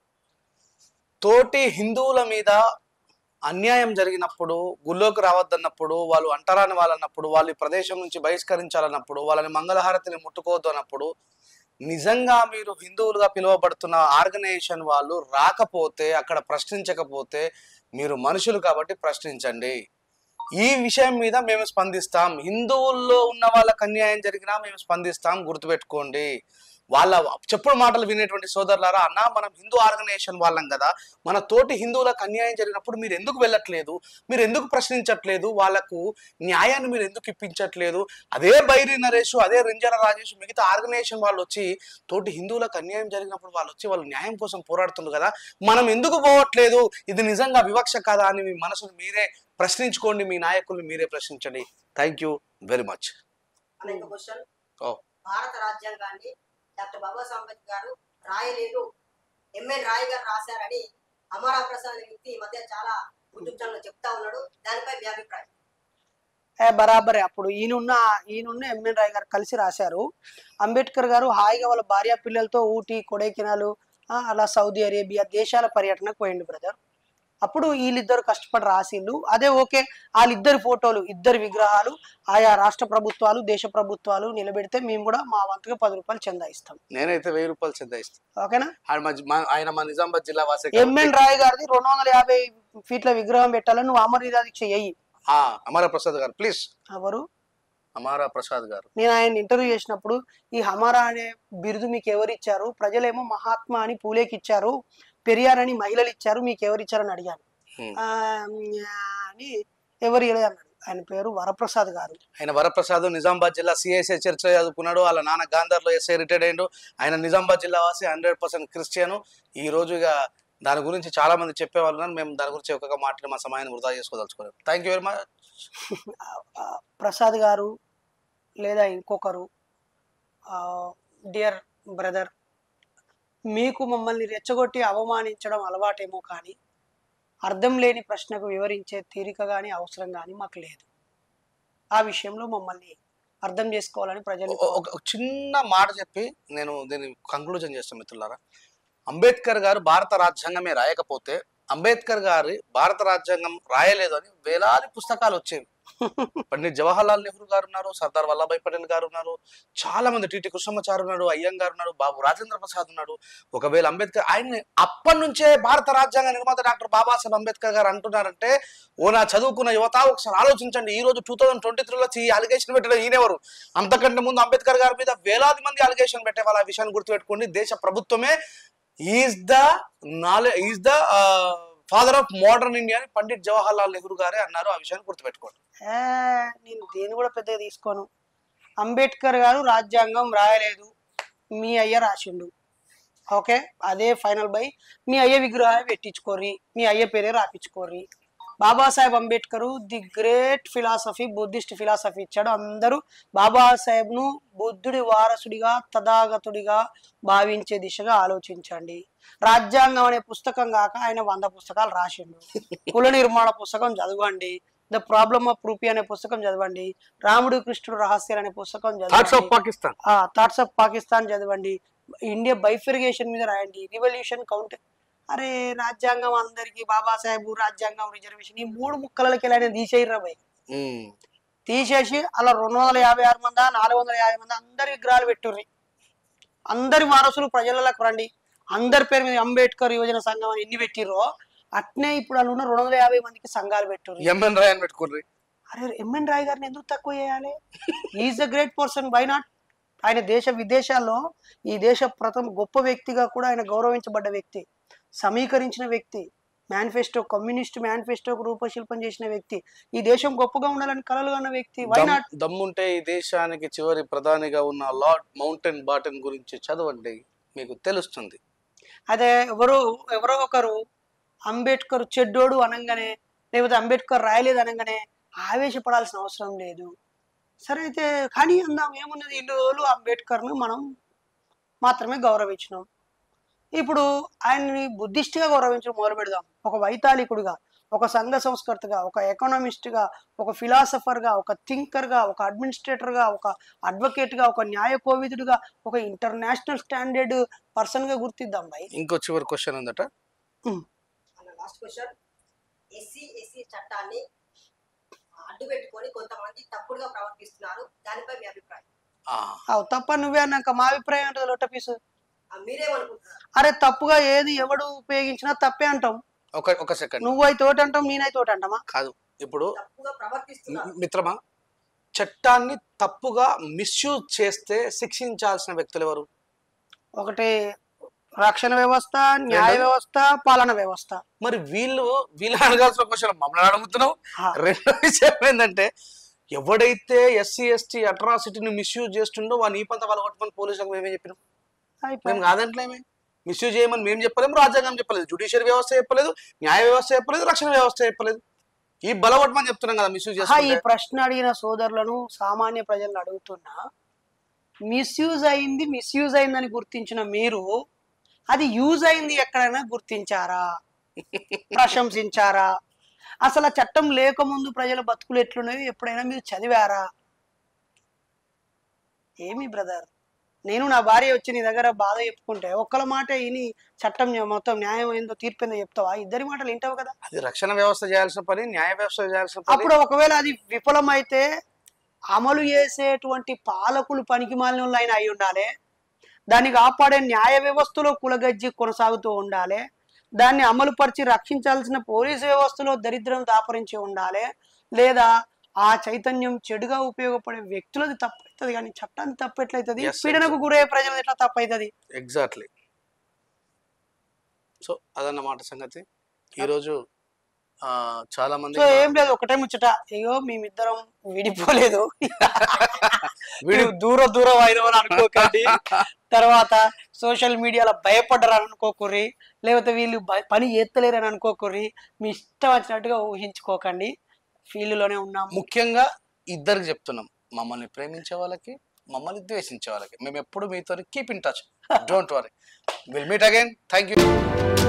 తోటి హిందువుల మీద అన్యాయం జరిగినప్పుడు గుళ్ళోకి రావద్దన్నప్పుడు వాళ్ళు అంటరాని వాళ్ళన్నప్పుడు వాళ్ళు ఈ ప్రదేశం నుంచి బహిష్కరించాలన్నప్పుడు వాళ్ళని మంగళహారతిని ముట్టుకోవద్దు అన్నప్పుడు నిజంగా మీరు హిందువులుగా పిలువబడుతున్న ఆర్గనైజేషన్ వాళ్ళు రాకపోతే అక్కడ ప్రశ్నించకపోతే మీరు మనుషులు కాబట్టి ప్రశ్నించండి ఈ విషయం మీద మేము స్పందిస్తాం హిందువుల్లో ఉన్న వాళ్ళకి అన్యాయం జరిగినా మేము స్పందిస్తాం గుర్తుపెట్టుకోండి వాళ్ళ చెప్పుడు మాటలు వినేటువంటి సోదరులారా అన్న మనం హిందూ ఆర్గనైజేషన్ వాళ్ళం కదా మన తోటి హిందువులకు అన్యాయం జరిగినప్పుడు మీరు ఎందుకు వెళ్ళట్లేదు మీరు ఎందుకు ప్రశ్నించట్లేదు వాళ్ళకు న్యాయాన్ని మీరు ఎందుకు ఇప్పించట్లేదు అదే బైరి నరేష్ అదే రింజర రాజేష్ మిగతా ఆర్గనైజేషన్ వాళ్ళు వచ్చి తోటి హిందువులకు అన్యాయం జరిగినప్పుడు వాళ్ళు వచ్చి వాళ్ళు న్యాయం కోసం పోరాడుతున్నారు కదా మనం ఎందుకు పోవట్లేదు ఇది నిజంగా వివక్ష కాదా అని మీ మనసును మీరే ప్రశ్నించుకోండి మీ నాయకుల్ని మీరే ప్రశ్నించండి థ్యాంక్ యూ వెరీ మచ్ అనేక క్వశ్చన్ ఓ. భారత రాజ్యాంగాన్ని డాక్టర్ బాబాసాహెబ్ అంబేద్కర్ గారు రాయలేదు ఎంఎన్ రాయ్ గారు రాశారని అమరా ప్రసాద్ అనే వ్యక్తి ఈ మధ్య చాలా యూట్యూబ్ ఛానల్ చెప్తా ఉన్నాడు దానిపై మీ అభిప్రాయం ఏ బరాబరే అప్పుడు ఈయనున్న ఈయనున్న ఎంఎన్ రాయ్ గారు కలిసి రాశారు అంబేద్కర్ గారు హాయిగా వాళ్ళ భార్య పిల్లలతో ఊటీ కొడైకెనాలు ఆ, అలా సౌదీ అరేబియా దేశాల పర్యటనకు పోయిండు బ్రదర్ అప్పుడు వీళ్ళిద్దరు కష్టపడి రాసిండు అదే ఓకే వాళ్ళిద్దరి ఫోటోలు ఇద్దరి విగ్రహాలు ఆయా రాష్ట్ర ప్రభుత్వాలు దేశ ప్రభుత్వాలు నిలబెడితే మేము కూడా మా వంతుగా పది రూపాయలు చందా ఇస్తాం నేనైతే వెయ్యి రూపాయలు చెందాయిస్తాను ఓకేనా ఆయన మా జి- మా- ఆయన మా నిజామాబాద్ జిల్లా వాసే కాబట్టి, ఎంఎన్ రాయ్ గారిది రెండు వందల యాభై ఫీట్ల విగ్రహం పెట్టాలని నువ్వు అమర దీక్ష చెయ్యి ఆ, అమరా ప్రసాద్ గారు ప్లీజ్ ఎవరు అమారా ప్రసాద్ గారు నేను ఆయన ఇంటర్వ్యూ చేసినప్పుడు ఈ హమారా అనే బిరుదు మీకు ఎవరు ఇచ్చారు ప్రజలేమో మహాత్మా అని పూలేకి ఇచ్చారు పెరియార్ అని మహిళలు ఇచ్చారు మీకు ఎవరు ఇచ్చారని అడిగాను Hmm. ఆ, అని ఎవరు ఇవ్వలేదు అన్నాడు ఆయన పేరు వరప్రసాద్ గారు ఆయన వరప్రసాద్ నిజామాబాద్ జిల్లా సిఎస్ఐ చర్చ చదువుకున్నాడు వాళ్ళ నాన్న గాంధార్లో ఎస్ఐ రిటైర్డ్ అయ్యిండు ఆయన నిజామాబాద్ జిల్లా వాసి హండ్రెడ్ పర్సెంట్ క్రిస్టియన్ ఈ రోజు ఇక దాని గురించి చాలా మంది చెప్పేవాళ్ళు ఉన్నారు మేము దాని గురించి ఒక్కొక్క మాటలు మా సమయాన్ని వృధా చేసుకోదలుచుకోలేదు థ్యాంక్ యూ వెరీ మచ్ ఆ, ప్రసాద్ గారు లేదా ఇంకొకరు డియర్ బ్రదర్ మీకు మమ్మల్ని రెచ్చగొట్టి అవమానించడం అలవాటేమో కానీ అర్థం లేని ప్రశ్నకు వివరించే తీరిక కానీ అవసరం కానీ మాకు లేదు ఆ విషయంలో మమ్మల్ని అర్థం చేసుకోవాలని ప్రజలు ఒక ఒక చిన్న మాట చెప్పి నేను దీన్ని కంక్లూజన్ చేస్తాను మిత్రులారా అంబేద్కర్ గారు భారత రాజ్యాంగమే రాయకపోతే అంబేద్కర్ గారి భారత రాజ్యాంగం రాయలేదు అని వేలాది పుస్తకాలు వచ్చేవి పండిత్ జవహర్లాల్ నెహ్రూ గారు ఉన్నారు సర్దార్ వల్లభాయ్ పటేల్ గారు ఉన్నారు చాలా మంది టీటీ కృష్ణమాచారి ఉన్నాడు అయ్యంగారు ఉన్నాడు బాబు రాజేంద్ర ప్రసాద్ ఉన్నాడు ఒకవేళ అంబేద్కర్ ఆయన అప్పటి నుంచే భారత రాజ్యాంగ నిర్మాత డాక్టర్ బాబాసాహెబ్ అంబేద్కర్ గారు అంటున్నారంటే ఓ నా చదువుకున్న యువత ఒకసారి ఆలోచించండి ఈ రోజు టూ థౌసండ్ ట్వంటీ త్రీలో ఈ అలిగేషన్ పెట్టడం ఈయనెవరు అంతకంటే ముందు అంబేద్కర్ గారి మీద వేలాది మంది అలిగేషన్ పెట్టే వాళ్ళ విషయాన్ని గుర్తుపెట్టుకోండి దేశ ప్రభుత్వమే is the knowledge is the father of modern India అని పండిట్ జవహర్లాల్ నెహ్రూ గారే అన్నారు ఆ విషయాన్ని గుర్తుపెట్టుకోండి ఏ, నేను దేని కూడా పెద్దగా తీసుకోను అంబేద్కర్ గారు రాజ్యాంగం రాయలేదు మీ అయ్య రాసిండు ఓకే అదే ఫైనల్ బై మీ అయ్య విగ్రహం పెట్టించుకోర్రి మీ అయ్య పేరే రాపించుకోర్రి Babasaheb Ambedkar the great philosophy Buddhist philosophy ఇచ్చాడు అందరూ బాబాసాహెబ్ ను బుద్ధుడి వారసుడిగా తథాగతుడిగా భావించే దిశగా ఆలోచించండి రాజ్యాంగం అనే పుస్తకం కాక ఆయన వంద పుస్తకాలు రాసిండు కుల నిర్మాణ పుస్తకం చదవండి ద ప్రాబ్లమ్ ఆఫ్ రూపీ అనే పుస్తకం చదవండి రాముడు కృష్ణుడు రహస్యాలు అనే పుస్తకం థాట్స్ చదవండి of Pakistan thoughts of Pakistan చదవండి ఇండియా బైఫిరిగేషన్ మీద రాయండి రివల్యూషన్ కౌంట్ అరే రాజ్యాంగం అందరికి బాబాసాహెబ్ రాజ్యాంగం రిజర్వేషన్ ఈ మూడు ముక్కలకి ఆయన తీసేయరా భయ్ ఉమ్. తీసేసి అలా రెండు వందల యాభై ఆరు మంది నాలుగు వందల యాభై మంది అందరి విగ్రహాలు పెట్టుర్రి అందరి వారసులు ప్రజలకు రండి అందరి పేరు మీద అంబేద్కర్ యువజన సంఘం అని ఎన్ని పెట్టిర్రో అట్నే ఇప్పుడు వాళ్ళు ఉన్న రెండు వందల యాభై మందికి సంఘాలు పెట్టుర్రి ఎంఎన్ రాయ్ అని పెట్టుకోర్రి అరే ఎంఎన్ రాయ్ గారిని ఎందుకు తక్కువ చేయాలి is the great person why not ఆయన దేశ విదేశాల్లో ఈ దేశ ప్రథమ గొప్ప వ్యక్తిగా కూడా ఆయన గౌరవించబడ్డ వ్యక్తి సమీకరించిన వ్యక్తి మేనిఫెస్టో కమ్యూనిస్ట్ మేనిఫెస్టోకు రూపశిల్పం చేసిన వ్యక్తి ఈ దేశం గొప్పగా ఉండాలని కలలు కన్న వ్యక్తి వై దమ్- నాట్ దమ్ముంటే ఈ దేశానికి చివరి ప్రధానిగా ఉన్న లార్డ్ మౌంటైన్ బాటన్ గురించి చదవండి మీకు తెలుస్తుంది అదే ఎవరో ఎవరో ఒకరు అంబేద్కర్ చెడ్డోడు అనగానే లేకపోతే అంబేద్కర్ రాయలేదు అనగానే ఆవేశపడాల్సిన అవసరం లేదు సరే అయితే కానీ అందాం ఏమున్నది ఇన్ని రోజులు అంబేద్కర్ను మనం మాత్రమే గౌరవించినాం ఇప్పుడు ఆయన్ని బుద్ధిస్ట్గా గౌరవించడం మొదలు పెడదాం ఒక వైతాళికుడిగా ఒక సంఘ సంస్కర్తగా ఒక ఎకనామిస్ట్గా ఒక ఫిలాసఫర్గా ఒక థింకర్గా ఒక అడ్మినిస్ట్రేటర్గా ఒక అడ్వకేట్గా ఒక న్యాయ కోవిదుడిగా ఒక ఇంటర్నేషనల్ స్టాండర్డ్ పర్సన్గా గుర్తిద్దాం భయ్ ఇంకో చివరి క్వశ్చన్ ఉందట అన్న లాస్ట్ క్వశ్చన్ ఎస్సీ ఎస్సీ చట్టాన్ని అడ్డు పెట్టుకొని కొంతమంది తప్పుడుగా ప్రవర్తిస్తున్నారు దానిపై మీ అభిప్రాయం ఆ, అవు తప్ప నువ్వే అన్నాక మా అభిప్రాయం ఉంటుంది లొట్ట పీసు ఆ, మీరేమనుకుంటున్నారు అరే తప్పుగా ఏది ఎవడు ఉపయోగించినా తప్పే అంటాం ఒక ఒక సెకండ్ నువ్వైతే తోటి అంటాం నేనైతే తోటి అంటామా కాదు ఇప్పుడు తప్పుగా ప్రవర్తిస్తున్నారు మి- మిత్రమా చట్టాన్ని తప్పుగా మిస్యూజ్ చేస్తే శిక్షించాల్సిన వ్యక్తులు ఎవరు ఒకటి రక్షణ వ్యవస్థ న్యాయ రెండోది? వ్యవస్థ పాలన వ్యవస్థ మరి వీళ్ళు వీళ్ళు అడగాల్సిన క్వశ్చన్ మమ్మల్ని అడుగుతున్నావు హా. రెండో విషయం ఏంటంటే ఎవడైతే ఎస్సీ ఎస్టీ అట్రాసిటీని మిస్యూజ్ చేస్తుండో వాడిని ఈ పంత వాళ్ళు కొట్టుకొని పోలీసులకు మేమే చెప్పినాం అయిపోయి. మేము కాదంటలేమే మిస్యూజ్ చేయమని మేము చెప్పలేము రాజ్యాంగం చెప్పలేదు జుడిషియరీ వ్యవస్థ చెప్పలేదు న్యాయ వ్యవస్థ చెప్పలేదు రక్షణ వ్యవస్థ చెప్పలేదు ఈ బలవటమని చెప్తున్నాం కదా మిస్యూజ్ హా, ఈ చేస్తే ప్రశ్న అడిగిన సోదరులను సామాన్య ప్రజలను అడుగుతున్నా మిస్యూజ్ అయింది మిస్యూజ్ అయిందని గుర్తించిన మీరు అది యూజ్ అయింది ఎక్కడైనా గుర్తించారా ప్రశంసించారా అసలు ఆ చట్టం లేకముందు ప్రజల బతుకులు ఎట్లున్నాయో ఎప్పుడైనా మీరు చదివారా ఏమి బ్రదర్ నేను నా భార్య వచ్చి నీ దగ్గర బాధ చెప్పుకుంటే ఒక్కల మాట విని చట్టం మొత్తం న్యాయం ఏందో తీర్పు ఏందో చెప్తావా ఇద్దరి మాటలు వింటావు కదా అది రక్షణ వ్యవస్థ చేయాల్సిన పని న్యాయ వ్యవస్థ చేయాల్సిన పని అప్పుడు ఒకవేళ అది విఫలమైతే అమలు చేసేటువంటి పాలకులు పనికి మాలిన అయినా అయి ఉండాలి దాన్ని కాపాడే న్యాయ వ్యవస్థలో కులగజ్జి కొనసాగుతూ ఉండాలి దాన్ని అమలుపరిచి రక్షించాల్సిన పోలీసు వ్యవస్థలో దరిద్రం దాపరించి ఉండాలి లేదా ఆ చైతన్యం చెడుగా ఉపయోగపడే వ్యక్తులది తప్పవుతుంది కానీ చట్టాన్ని తప్పెట్లయితుంది Yes, పీడనకు గురయ్యే ప్రజలది ఎట్లా తప్పవుతుంది ఎగ్జాక్ట్లీ సో అదన్నమాట సంగతి ఈరోజు ఆ, చాలా మంది సో ఏం లేదు ఒకటే ముచ్చట అయ్యో మేమిద్దరం విడిపోలేదు వీడి వీడు దూర దూరం అయిన వాళ్ళు అనుకోకండి తర్వాత సోషల్ మీడియాలో భయపడ్డరని అనుకోకుర్రి లేకపోతే వీళ్ళు భయ- పని చేస్తలేరని అనుకోకుర్రి మీ ఇష్టం వచ్చినట్టుగా ఊహించుకోకండి ఫీల్డ్లోనే ఉన్నాము ముఖ్యంగా ఇద్దరికి చెప్తున్నాం మమ్మల్ని ప్రేమించే వాళ్ళకి మమ్మల్ని ద్వేషించే వాళ్ళకి మేము ఎప్పుడు మీతో keep in touch don't worry will meet again thank you